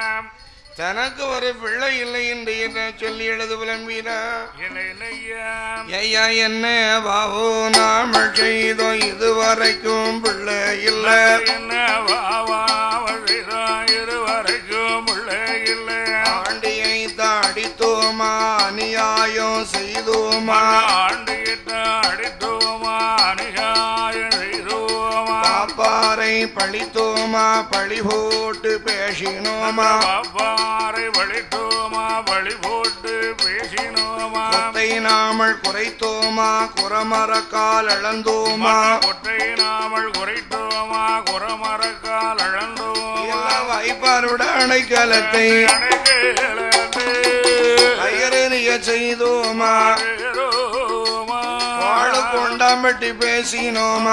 தனக்கு ஒரு பிள்ளை இல்லை என்று என்ன சொல்லி எழுது புலம்பீரா என்ன என்ன ஐயா ஐயா என்ன பாவோ நாம செய்தோம் இதுவரைக்கும் பிள்ளை இல்லை என்ன வாவா இருவரைக்கும் பிள்ளை இல்லை ஆண்டியை தாடித்தோமா அநியாயம் செய்தோமா ஆண்டு கிட்ட அடித்தோமா அநியாயம் செய்தோமா பாப்பாரை பழித்தோமா பழி போட்டு பேசினோமா பாப்பாரை வழித்தோமா வழி போட்டு பேசினோமா கொத்தை நாமல் குறைத்தோமா குறமரக்கால் இழந்தோமா கொட்டை நாமல் குறைத்தோமா குறமரக்கால் அழந்தோமா எல்லாம் வாய்ப்பாருட அணைக்கலத்தை கையறிய செய்தோமா வாழு கொண்டாம்பட்டி பேசினோமா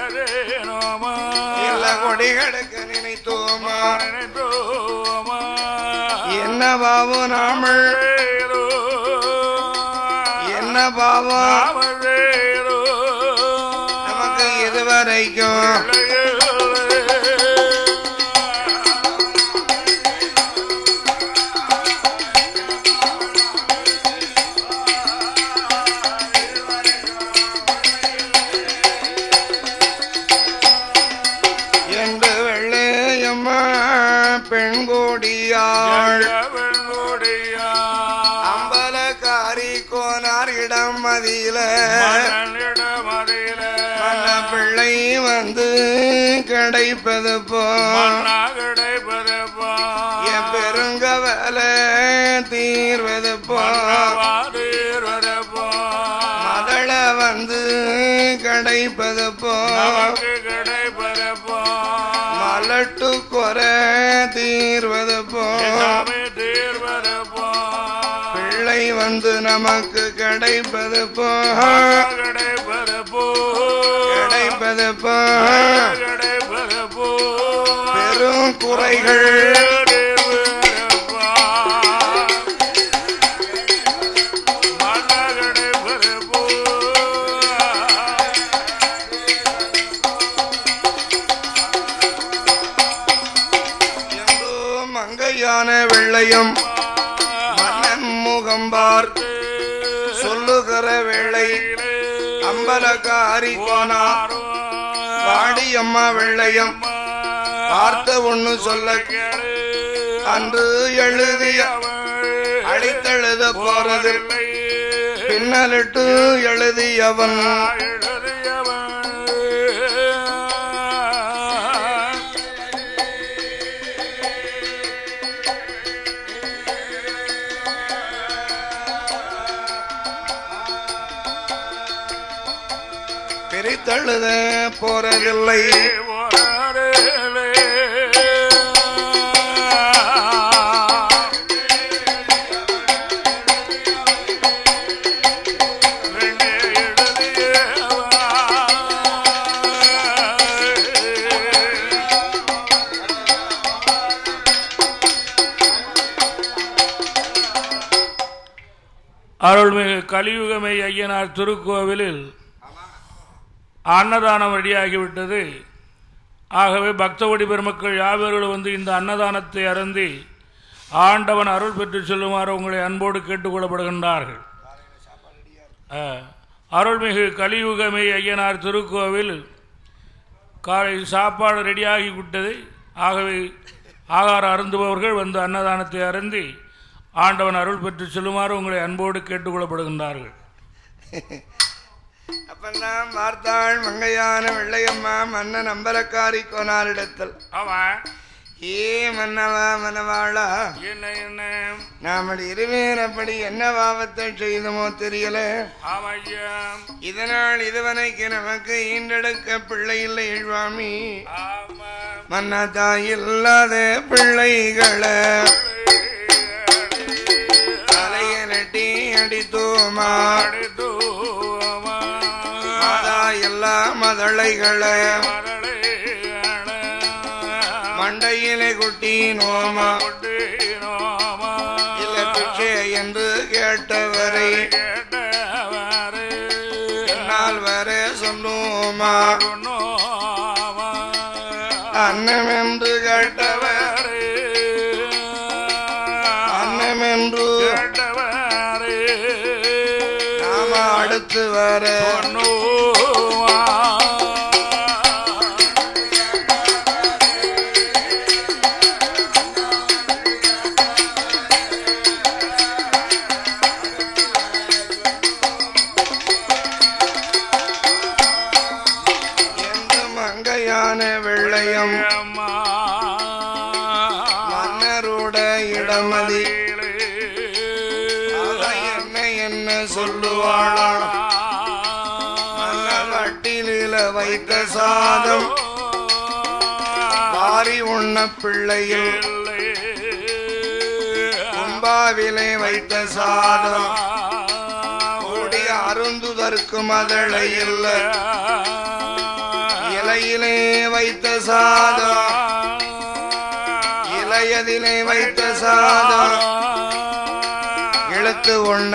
இல்ல கொடி கிடக்க நினைத்தோமா என்ன பாவம் நாமல் என்ன பாவம் நமக்கு இதுவரைக்கும் என்று வெள்ளையம்மா பெண்கோடியாள் அம்பலக்காரி கோனார் இடம் மதியில மன்ன பிள்ளை வந்து கிடைப்பது போ என் பெருங்க வேலை தீர்வது போ கிடைப்பது போ நமக்கு கிடைப்பதப்போ மலட்டு குறை தீர்வது போ சாமி தீர்வதப்போ பிள்ளை வந்து நமக்கு கிடைப்பது போ கிடைப்பதப்போ கிடைப்பது போ கிடைப்பதப்போ பெரும் குறைகள் எங்கோ மங்கையான வெள்ளையும் மன்னன் முகம் பார்த்து சொல்லுகிற வேளை அம்பலக்காரி கோனா வாடியம்மா வெள்ளையும் பார்த்த ஒண்ணு சொல்ல அன்று எழுதிய அழித்தெழுத போறது பின்னலிட்டு எழுதியவன் பிரித்தெழுத போறதில்லை அருள்மிகு கலியுகமை ஐயனார் திருக்கோவிலில் அன்னதானம் ரெடியாகிவிட்டது ஆகவே பக்தவடி பெருமக்கள் யாவர்களும் வந்து இந்த அன்னதானத்தை அருந்தி ஆண்டவன் அருள் பெற்று செல்லுமாறு உங்களை அன்போடு கேட்டுக்கொள்ளப்படுகின்றார்கள் ஆ, அருள்மிகு கலியுகமை ஐயனார் திருக்கோவில் காலை சாப்பாடு ரெடியாகி விட்டது ஆகவே ஆகாரம் அருந்துபவர்கள் வந்து அன்னதானத்தை அருந்தி ஆண்டவன் அருள் பெற்று செல்லுமாறு உங்களை அன்போடு கேட்டுக்கொள்ளப்படுகின்றார்கள் அப்பெல்லாம் பார்த்தாள் மங்கையான வெள்ளையம்மா மன்னன் அம்பலக்காரி கோனாரிடத்தில் அவன் ஏ மன்னவா மனவாளா என்ன என்ன நாமல் இருவேறப்படி என்ன பாவத்தை செய்தமோ தெரியல ஆமையா இதனால் இதுவரைக்கு நமக்கு ஈண்டெடுக்க பிள்ளை இல்லை இழ்வாமி ஆமா மன்னதா இல்லாத பிள்ளைகளை தலையனட்டி அடித்தோமா மாதா எல்லா மதளைகளை மண்டையிலே குட்டி நோமா இல்ல பிச்சை என்று கேட்டவரை நாள் வர சொல்லுவோமா அன்னம் என்று கேட்டவர் அன்னம் என்று நாம அடுத்து வர எந்த மங்கையான வெள்ளையம் மன்னரோட இடமதி அவ என்ன என்ன சொல்லுவாளா மன்னர் வட்டிலில வைத்த சாதம் பாரி உண்ண பிள்ளையில் கும்பாவிலே வைத்த சாதம் கூடி அருந்துதற்கு மதளை இல்ல இலையிலே வைத்த சாதம் இலையதிலே வைத்த சாதம் இழுத்து உண்ண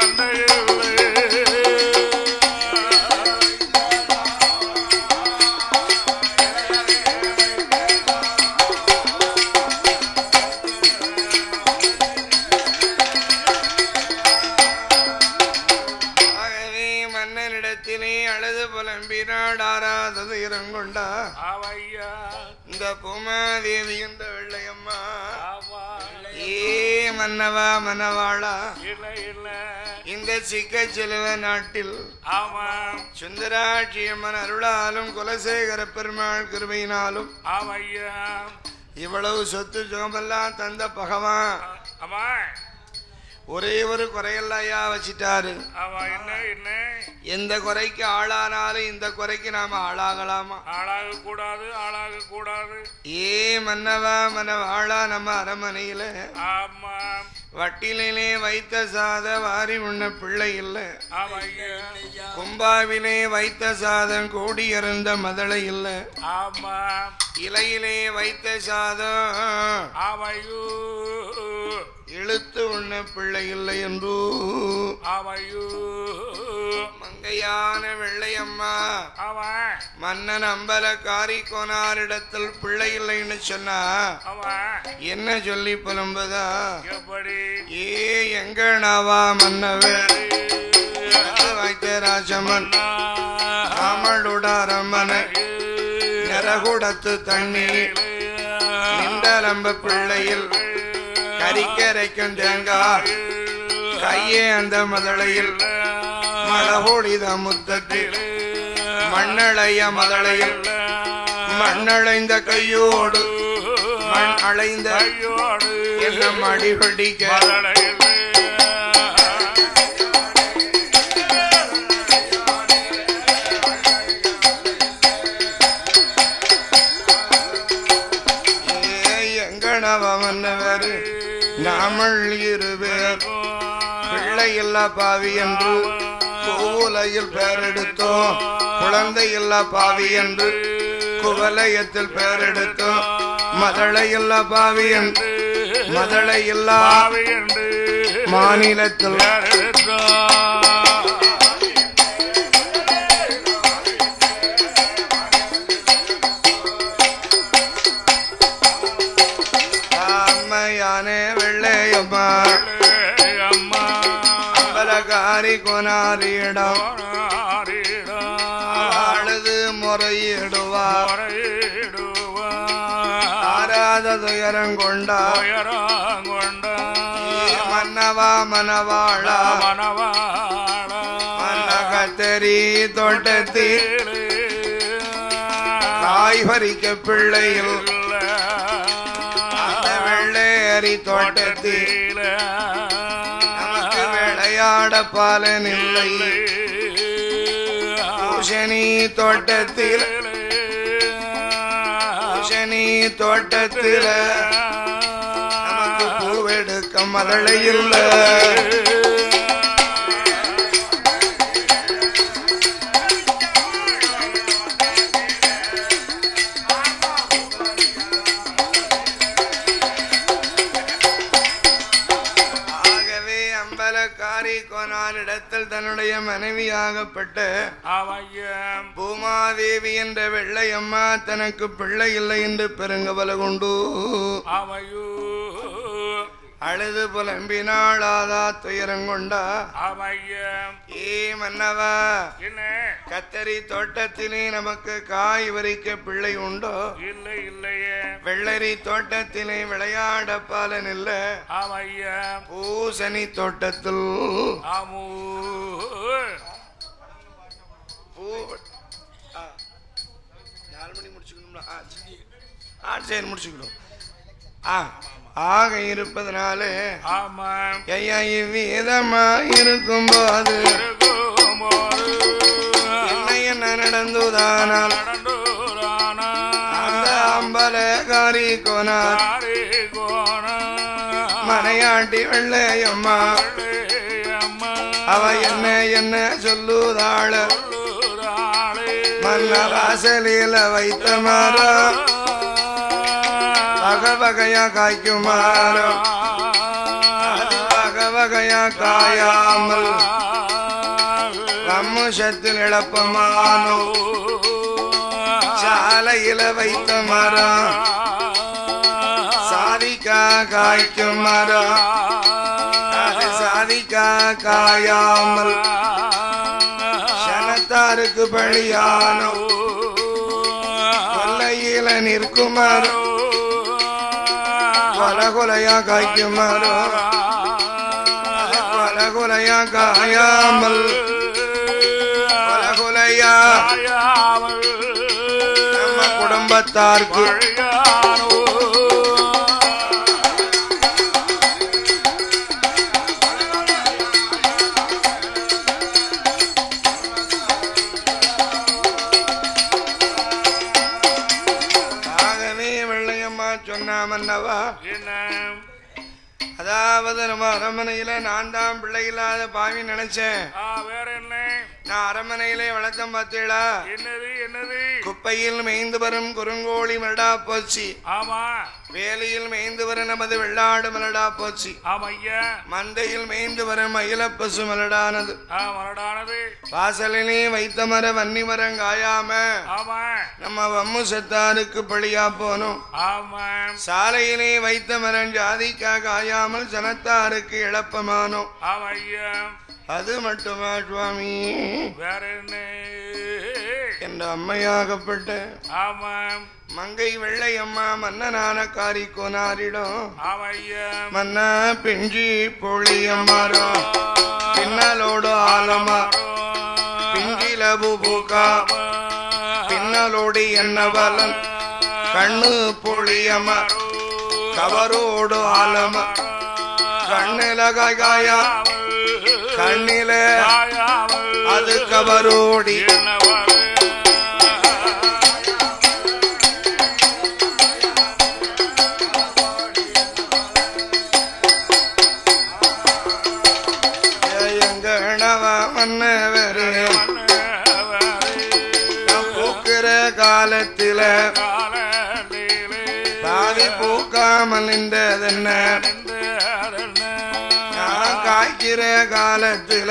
ஆகவே மன்னனிடத்திலே அழுது புலம்பினாடாராதது இரங்கொண்டா இந்த பூமாதேவி என்ற வெள்ளையம்மா ஏ மன்னவா மன்னவாளா இந்த சிக்க செலுவ நாட்டில் ஆமாம் சுந்தராட்சி அம்மன் அருளாலும் குலசேகர பெருமாள் கிருபையினாலும் ஆமையா இவ்வளவு சொத்து சுகமெல்லாம் தந்த பகவான் ஆமா ஒரே ஒரு குறையெல்லாம் ஐயா வச்சிட்டாரு ஆமா என்ன என்ன எந்த குறைக்கு ஆளானாலும் இந்த குறைக்கு நாம ஆளாகலாமா ஆளாக கூடாது ஆளாக கூடாது ஏ மன்னவா மனவாளா நம்ம அரமனையில ஆமா வட்டிலே வைத்த சாத வாரி உண்ண பிள்ளை இல்ல ஆமா ஐயா கும்பாவிலே வைத்த சாதம் கூடி இறந்த மதளை இல்ல ஆமா இலையிலே வைத்த சாதம் ஆமையூ இழுத்து உண்ண பிள்ளை இல்லை என்று ஆமையூ மங்கையான வெள்ளையம்மா அவன் மன்னன் அம்பல காரி கோனாரிடத்தில் பிள்ளை இல்லைன்னு சொன்னா அவன் என்ன சொல்லி புலம்புதா எப்படி ஏ எங்க நாவா மன்னவே எனக்கு வைத்த ராஜமன் காமலுடாரம்மனை நிறகுடத்து தண்ணீர் இண்டலம்ப பிள்ளையில் கரிக்கரைக்கும் தேங்காய் கையே அந்த மதளையில் மழகோடித முத்தத்தில் மண்ணளைய மதளையில் மண்ணளைந்த கையோடு மண் அளைந்த கையோடு என்ன மடிபடிக்க மதளையில் எங்கனவ மன்னவர் நாமல் இருவேர் பிள்ளை இல்லா பாவி என்று கோவுலையில் பெயரெடுத்தோம் குழந்தை இல்லா பாவி என்று குவலயத்தில் பெயரெடுத்தோம் மதளை இல்லா பாவி என்று மதளை இல்லா பாவி என்று மாநிலத்தில் பெயரெடுத்தோம். அம்மையானே வெள்ளையம்மா அம்மா அம்பலகாரி கொனாரியிடம் போராடிடும். அழுது முறையிடுவா முறையிடுவா. ஆராத துயரம் கொண்டா உயரம் கொண்ட மன்னவா மனவாளா மணவாளா. மன்னகத்தரி தோட்டத்தில் காய் பறிக்க பிள்ளையில் அந்த வெள்ளையரி தோட்டத்தில் நமக்கு விளையாட பாலன் இல்லை பூசணி தோட்டத்தில் பூசணி தோட்டத்தில் நமக்கு பூவெடுக்க மதளை இல்லை ஆகவே அம்பலக்காரி கோனாரிடத்தில் தன்னுடைய மனைவியாகப்பட்ட அவையம் பூமாதேவி என்ற வெள்ளையம்மா தனக்கு பிள்ளை இல்லை என்று பெருங்கவல கொண்டு அவையூ அழுது புலம்பினாள் ஆதா துயரங்கொண்டா அவையம் ஏ மன்னவா என்ன கத்தரி தோட்டத்திலே நமக்கு காய் வரிக்க பிள்ளை உண்டோ இல்லை இல்லையே வெள்ளரி தோட்டத்திலே விளையாட பாலன் இல்ல அவையம் பூசணி தோட்டத்தில் அமூ பூ ஆ. நாலு மணி முடிச்சுக்கணும்ல ஆ சரி. ஆ சரி முடிச்சுக்கணும் ஆ ஆக இருப்பதனால ஆமாம் ஐயா இவ்விதமா இருக்கும்போது இருக்கும்போது என்ன என்ன நடந்துதானால் நடந்தூரானா அந்த அம்பலகாரி கோனார் ஆரே கோணா மனையாட்டி வெள்ளையம்மா அம்மா அவ என்ன என்ன சொல்லுதாள சொல்லுறாளே மன்ன வாசலில வைத்த மரம் வகை வகையா காய்க்கும் மரம் அது வகை வகையா காயாமல் கம்முஷத்தில் இழப்பமானோ சாலையில வைத்த மரம் சாதிக்கா காய்க்கும் மரம் அது சாதிக்கா காயாமல் சனத்தாருக்கு பழியானோ கொல்லையில நிற்கும் மரம் கொல கொலையா காய்க்கும் மரம் அது கொல கொலையா காயாமல் கொல கொலையா நம்ம குடும்பத்தாருக்கு சொன்னா மன்னவா என்ன அதாவது நம்ம அரண்மனையில நான் தான் பிள்ளை இல்லாத பாவி நினைச்சேன் ஆ வேற என்ன நான் அரண்மனையிலே வளர்த்தம் பார்த்தீங்களா என்னது என்னது குப்பையில் மேய்ந்து வரும் குறுங்கோழி மலடா போச்சு ஆமா வேலியில் மேய்ந்து வரும் நமது வெள்ளாடு மலடா போச்சு ஆமா ஐயா மந்தையில் மேய்ந்து வரும் மயில பசு மலடானது ஆ மரடானது வாசலிலே வைத்த மர வன்னி மரம் காயாம ஆமா நம்ம வம்மு சத்தாருக்கு பழியா போனோம் ஆமா சாலையிலே வைத்த மரம் ஜாதிக்கா காயாமல் ஜனத்தாருக்கு இழப்பமானோம் ஆமா ஐயா அது மட்டுமா சுவாமி வேற என்ன என்ற அம்மையாகப்பட்ட ஆமா மங்கை வெள்ளை அம்மா மன்னனான காரி கோனாரிடம் ஆமா ஐயா மன்ன பிஞ்சி பொழியம்மாரோ பின்னலோடு ஆலமா பிஞ்சில பூபூக்கா பின்னலோடு என்ன பலன் கண்ணு பொழியம்மா கவரோடு ஆலமா கண்ணில காயா கண்ணில அது கவரோடி எங்க இணவா மன்னவரு பூக்கிற காலத்தில பாதி பூக்காமல் நின்றதென்ன நான் காய்க்கிற காலத்தில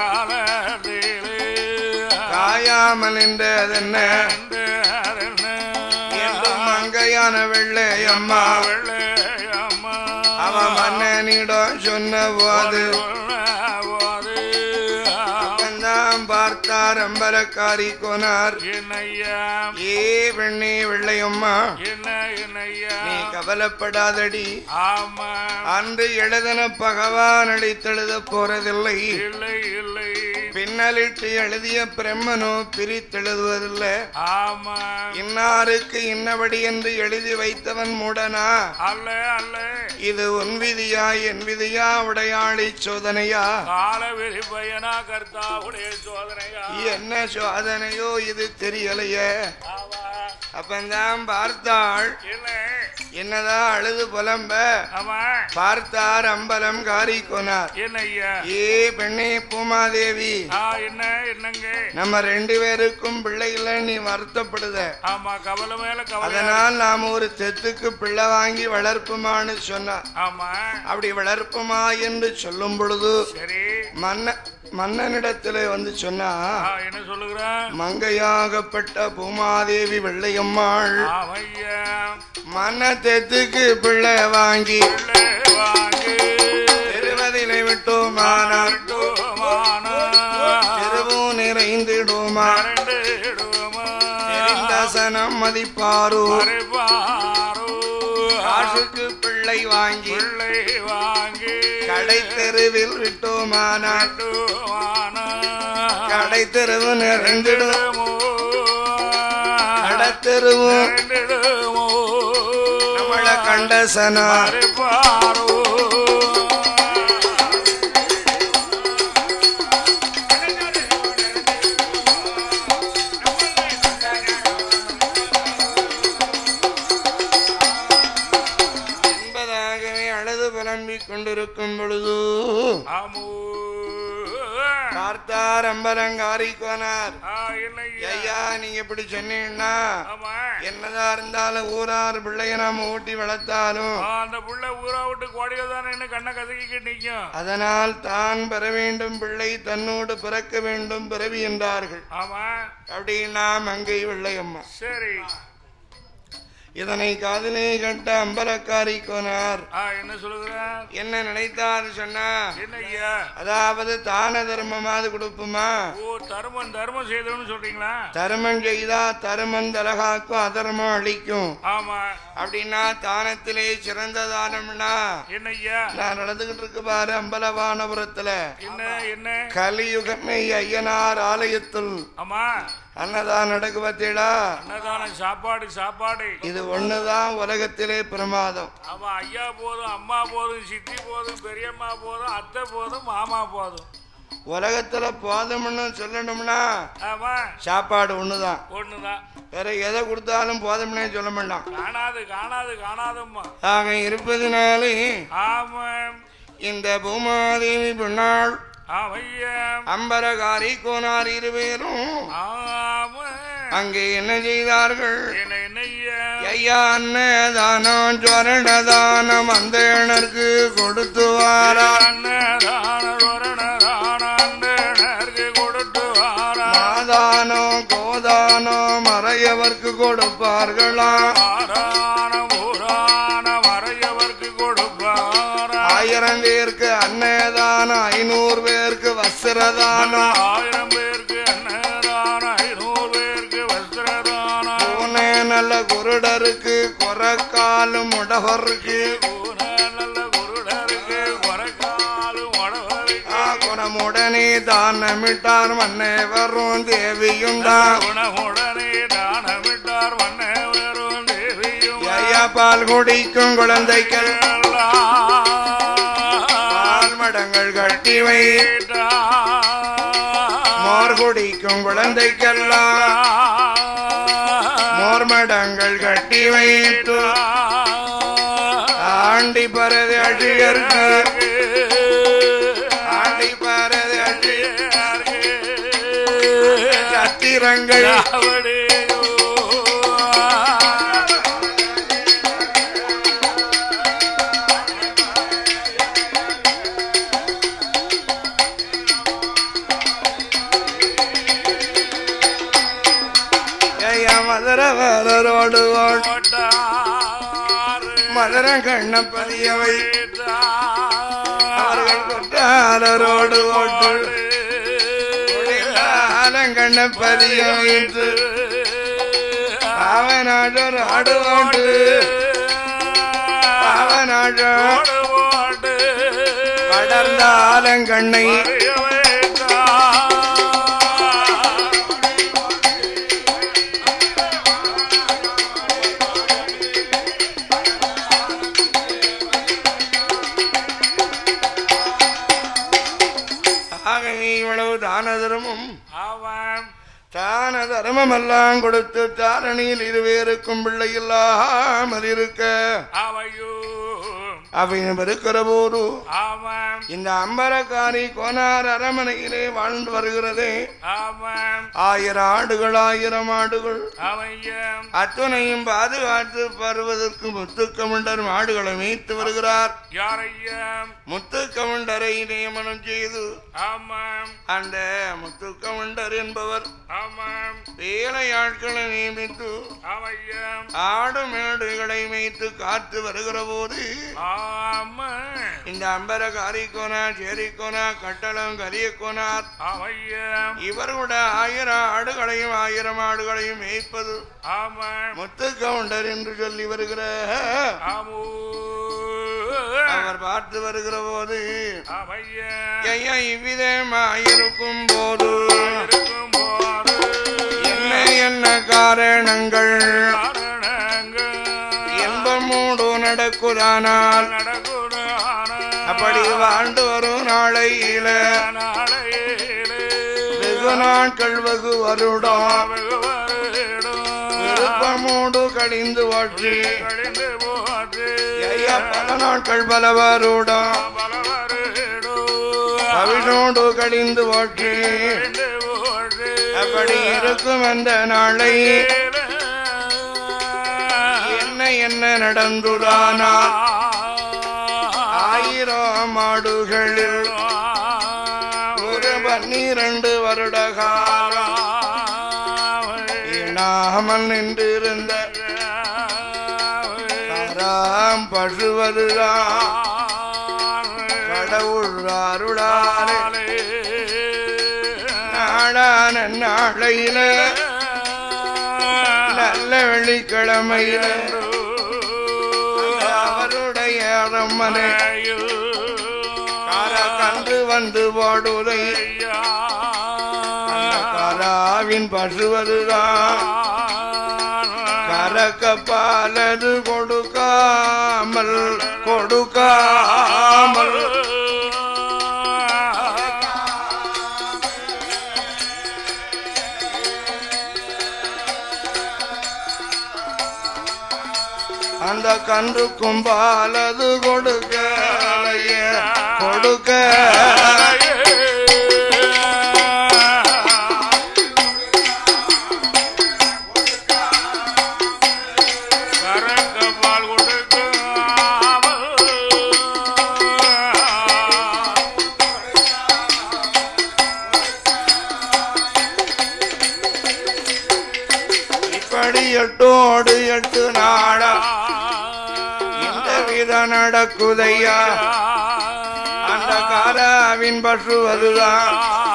காயாமல் நின்றதென்ன என்றும் மங்கையான வெள்ளை அம்மா அவன் மன்னனிடம் சொன்ன போது தான் பார்த்தார் அம்பலக்காரி கோனார் என்னையா ஏ பெண்ணே வெள்ளையம்மா என்ன என்னையா நீ கவலைப்படாதடி ஆமா அன்று எழுதன பகவான் அடித்தெழுத போறதில்லை இல்லை இல்லை பின்னலிட்டு எழுதிய பிரம்மனோ பிரித்தெழுதுவதில்லை ஆமா இன்னாருக்கு இன்னபடி என்று எழுதி வைத்தவன் மூடனா அல்ல அல்ல இது உன் விதியா என் விதியா உடையாளி சோதனையா கால விரிப்பயனா கர்த்தாவுடைய சோதனையா என்ன சோதனையோ இது தெரியலையே ஆமா அப்பந்தான் பார்த்தாள் இல்லை என்னதான் அழுது புலம்ப ஆமா பார்த்தார் அம்பலம் காரி கொனார் என்னய்யா ஏ பெண்ணே பூமாதேவி ஆ என்ன என்னங்க நம்ம ரெண்டு பேருக்கும் பிள்ளை இல்லை நீ வருத்தப்படுத ஆமா கவலை மேல கவலை அதனால் நாம் ஒரு தெத்துக்கு பிள்ளை வாங்கி வளர்ப்புமான்னு சொன்னார் ஆமா அப்படி வளர்ப்புமா என்று சொல்லும் பொழுது சரி மன்ன மன்னனிடத்துல வந்து சொன்னா ஆ என்ன சொல்லுகிறான் மங்கையாகப்பட்ட பூமாதேவி வெள்ளையம்மாள் ஆமையா மன்ன தெத்துக்கு பிள்ளை வாங்கி பிள்ளை வாங்கி திருவதிலை விட்டோமானார் மானா திருவும் நிறைந்திடுமா மறந்துடுமா தெரிந்தசனம் மதிப்பாரோ மறைப்பாரோ காசுக்கு பிள்ளை வாங்கி பிள்ளை வாங்கி கடை தெருவில் விட்டோமானார் மானா கடை தெருவு நிறைந்திடும் மோ கடத்தெருவும் மறந்துடுமோ நம்மள கண்டசனார் மறைப்பாரோ என்பதாகவே அழுது புலம்பிக் கொண்டிருக்கும் பொழுது ஆமோ பார்த்தார் அம்பலங்காரி கோனார் ஆ என்னய்யா ஐயா நீங்க இப்படி சொன்னீங்கன்னா ஆமா என்னதா இருந்தாலும் ஊரார் பிள்ளைய நாம ஊட்டி வளர்த்தாலும் ஆ, அந்த புள்ள ஊரா விட்டு கோடியில தானே என்ன கண்ணை கசக்கிட்டு நிக்கும் அதனால் தான் பெற வேண்டும் பிள்ளை தன்னோடு பிறக்க வேண்டும் பிறவி என்றார்கள் ஆமா அப்படின்னா மங்கை வெள்ளையம்மா சரி இதனை காதிலே கட்ட அம்பலக்காரி கோனார் ஆ என்ன சொல்லுகிறான் என்ன நினைத்தார் சொன்னா என்னய்யா அதாவது தான தர்மமாவது கொடுப்புமா ஓ தர்மம் தர்மம் செய்தோம்னு சொல்றீங்களா தர்மம் செய்தா தர்மம் தலகாக்கும் அதர்மம் அழிக்கும் ஆமா அப்படின்னா தானத்திலே சிறந்த தானம்னா என்னய்யா நான் நடந்துகிட்டு இருக்கு பாரு அம்பலவானபுரத்துல என்ன என்ன கலியுகமே ஐயனார் ஆலயத்தில் ஆமா அன்னதான் நடக்கு பார்த்தீடா அன்னதானம் சாப்பாடு சாப்பாடு இது ஒண்ணுதான் உலகத்திலே பிரமாதம் ஆமா ஐயா போதும் அம்மா போதும் சித்தி போதும் பெரியம்மா போதும் அத்தை போதும் மாமா போதும் உலகத்துல போதும்னு சொல்லணும்னா ஆமா சாப்பாடு ஒண்ணுதான் ஒண்ணுதான் வேற எதை கொடுத்தாலும் போதும்னே சொல்ல மாட்டான் காணாது காணாது காணாதம்மா ஆக இருப்பதினாலே ஆமாம் இந்த பூமாதேவி பின்னாள் அவையம் அம்பரகாரி கோனார் இருவேரும் ஆமாம் அங்கே என்ன செய்தார்கள் என்ன என்னையா ஐயா அன்னதானம் சொரணதானம் அந்தேணருக்கு கொடுத்து வாரா மாதானம் கோதானம் மறையவர்க்கு கொடுப்பார்களாம் ஆயிரம் பேருக்கு அன்னதானம் ஐநூறு பேருக்கு வஸ்திரதானம் பூனை நல்ல குருடருக்கு குறக்காலும் முடவருக்கு ஆ, குணமுடனே தானமிட்டார் மன்னே வரும் தேவியும் தான் உணவுடனே தானமிட்டார் வண்ண வரும் தேவியும் ஐயா பால் குடிக்கும் குழந்தைகள் பால் மடங்கள் கட்டி வை மோர் குடிக்கும் குழந்தைக்கெல்லாம் மோர் மடங்கள் கட்டி வைத்து ஆண்டி பரது அழியருக்கு ஆண்டி பரது அழிய சத்திரங்கள் ஐயா மதுர வேலரோடு ஓடு மதுர கண்ணப்பதியவை அவர்கள் கொட்டாரோடு ஓட்டு ஆலங்கண்ணப்பதிய வைத்து அவனாடர் ஆடுவோட்டு அவனாடர் படர்ந்த ஆலங்கண்ணை ஆகவே இவ்வளவு தான தர்மம் அவன் தான தர்மமெல்லாம் கொடுத்து தாரணியில் இருவேருக்கும் பிள்ளை இல்லாமல் இருக்க அவையோ அவையும் இருக்கிற போது அவன் இந்த அம்பரக்காரி கோனார் அரமனையிலே வாழ்ந்து வருகிறதே அவன் ஆயிரம் ஆடுகள் ஆயிரம் ஆடுகள் அவையம் அத்துணையும் பாதுகாத்து வருவதற்கு முத்துக்கமண்டர் மாடுகளை மேய்த்து வருகிறார் யாரையம் முத்துக்கமண்டரை நியமனம் செய்து ஆமாம் அந்த முத்துக்கமண்டர் என்பவர் ஆமாம் வேலையாட்களை நியமித்து அவையம் ஆடு மேடுகளை மேய்த்து காத்து வருகிற போது ஆமாம் இந்த அம்பரகாரி கோனார் சேரி கோனார் கட்டளம் கரிய கோனார் அவையம் இவர்களுடைய ஆயிரம் ஆடுகளையும் ஆயிரம் ஆடுகளையும் மேய்ப்பது ஆமாம் முத்து கவுண்டர் என்று சொல்லி வருகிற அமூ அவர் பார்த்து வருகிற போது அவையம் ஐயா இவ்விதமாயிருக்கும் போது இருக்கும் போது என்ன என்ன காரணங்கள் காரணங்கள் என்பமூடு நடக்குதானால் நடக்குடான அப்படி வாழ்ந்து வரும் நாளையில நாளையிலே வெகு நாட்கள் வெகு வருடம் வெகுவரிடம் விருப்பமூடு கழிந்து ஓற்றி கழிந்து போது ஐயா பல நாட்கள் பல வருடம் பலவரிடம் அவினோடு கழிந்து ஓற்றி கழிந்து போது அப்படி இருக்கும் அந்த நாளை என்ன என்ன நடந்துதானால் ஆயிரம் மாடுகளில் ஒரு பன்னிரண்டு வருட காலம் இனாமல் நின்றிருந்த கராம் பசுவதுதான் கடவுள் அருளாலே நாடான நாளையில நல்ல வெள்ளிக்கிழமையில அவருடைய அரம்மனை கார கண்டு வந்து போடுதை கராவின் பசுவதுதான் கரக்க பாலது கொடுக்காமல் கொடுக்காமல் கன்றுக்கும் பாலது கொடுக்க கொடுக்க கரங்கப்பால் கொடுக்காமல் இப்படி எட்டோடு எட்டு நாடா இந்த வித நடக்குதையா அந்த காராவின் பசு அதுதான்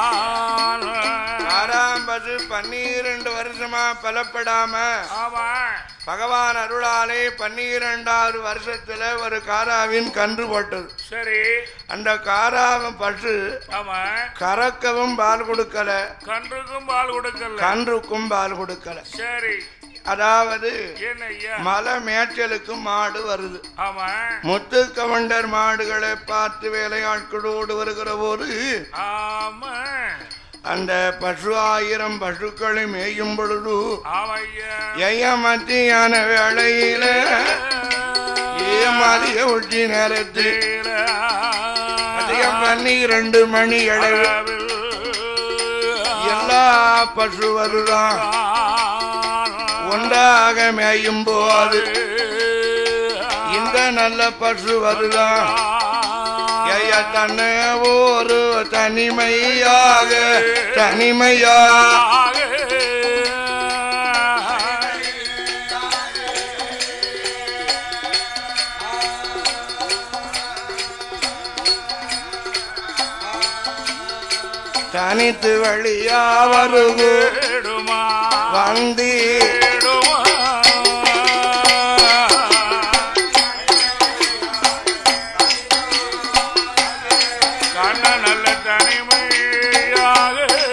காராம் பசு பன்னிரண்டு வருஷமா பலப்படாம ஆமா பகவான் அருளாலே பன்னிரண்டாவது வருஷத்துல ஒரு காராவின் கன்று போட்டது சரி அந்த காராவின் பசு ஆமா கறக்கவும் பால் கொடுக்கல கன்றுக்கும் பால் கொடுக்கல கன்றுக்கும் பால் கொடுக்கல சரி அதாவது என்ன ஐயா மலை மேய்ச்சலுக்கு மாடு வருது ஆமா முத்து கவண்டர் மாடுகளை பார்த்து வேலையாட்களோடு வருகிற போது ஆமா அந்த பசு ஆயிரம் பசுக்களை மேயும் பொழுது ஆமையா எய மத்தியான வேளையில ஏ மதிய உச்சி நேரத்து மதியம் பன்னிரண்டு மணி அளவு எல்லா பசு வருதான் ஒன்றாக மேயும் போது இந்த நல்ல பசு வருதான் ஐய தன்னை ஒரு தனிமையாக தனிமையா தனித்து வழியா வருகு வந்தி கண்ண நல்ல தனிமையாக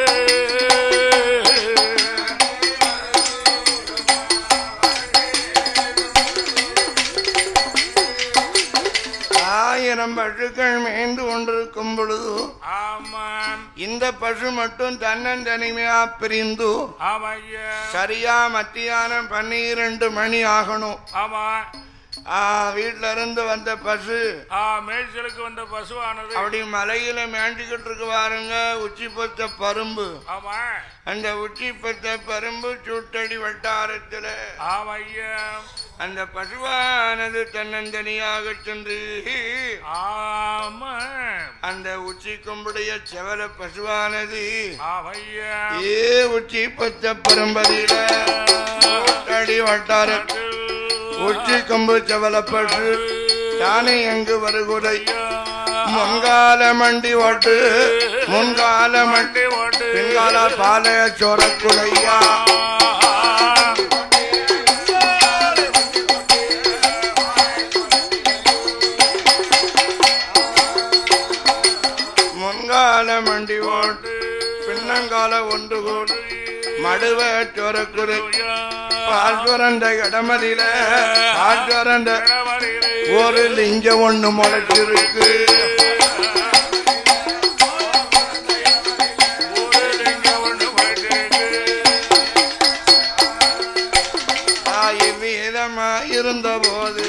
ஆயிரம் பசுக்கள் மேய்ந்து கொண்டிருக்கும் பொழுது ஆமாம் இந்த பசு மட்டும் தன்னந்தனிமையா பிரிந்து ஆமையா சரியா மத்தியானம் பன்னிரண்டு மணி ஆகணும் ஆமா ஆ, வீட்ல இருந்து வந்த பசு ஆ மேய்ச்சலுக்கு வந்த பசுவானது அப்படி மலையில மேண்டிக்கிட்டு இருக்கு பாருங்க உச்சி பொத்த பரும்பு ஆமா அந்த உச்சி பொத்த பரும்பு சூட்டடி வட்டாரத்துல ஆமையா அந்த பசுவானது தன்னந்தனியாக சென்று ஆமா அந்த உச்சி கொம்புடைய செவல பசுவானது ஆமையா ஏ உச்சி பொத்த பரும்பதியில சூட்டடி வட்டாரத்தில் உச்சி கொம்பு செவல பசு தானே எங்கு வருகுதை முன்கால மண்டி ஓட்டு முன்கால மண்டி ஓட்டு பின்கால பாலைய சோரக்குலையா முன்கால மண்டி ஓட்டு பின்னங்கால ஒன்று கூடு மடுவ சோரக்குறை பால் சுரண்ட இடமதியில பால் சுரண்ட ஒரு லிங்கம் ஒண்ணு முளைச்சிருக்கு தாய் வீரமா இருந்த போது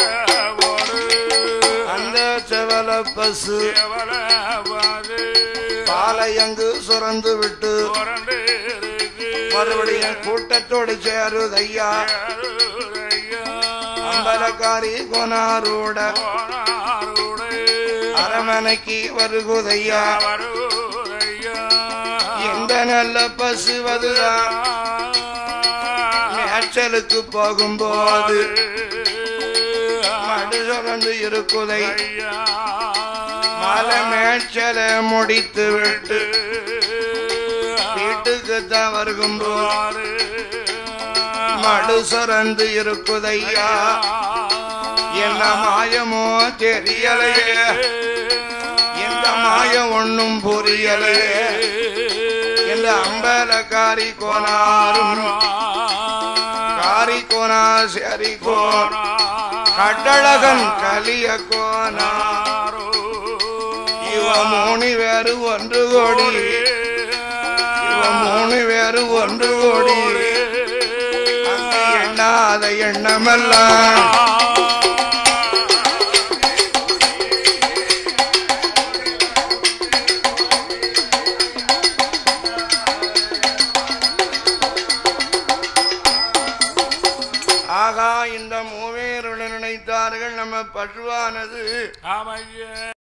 அந்த செவல பசு பாலையங்கு சுரந்து விட்டு மறுபடியும் கூட்டத்தோடு சேருதையா அம்பலக்காரி கொனாரோட அரமனைக்கு வருகுதையா எந்த நல்ல பசு வருதான் மேய்ச்சலுக்கு போகும்போது மடு சுரந்து இருக்குதை மலை மேய்ச்சலை முடித்து விட்டு வீட்டுக்கு தான் வருகும்போது மடு சுரந்து இருக்குதையா என்ன மாயமோ தெரியலையே எந்த மாயம் ஒண்ணும் புரியலையே இந்த அம்பலக்காரி கோனாரும் காரி கோனா சரி கோன் கடழகன் கலிய கோனா இவ மூணு பேரு ஒன்று கோடி இவ மூணு பேரு ஒன்று கோடி அங்கு எண்ணாத எண்ணமெல்லாம் சொன்னார்கள் நம்ம பசுவானது ஆமையே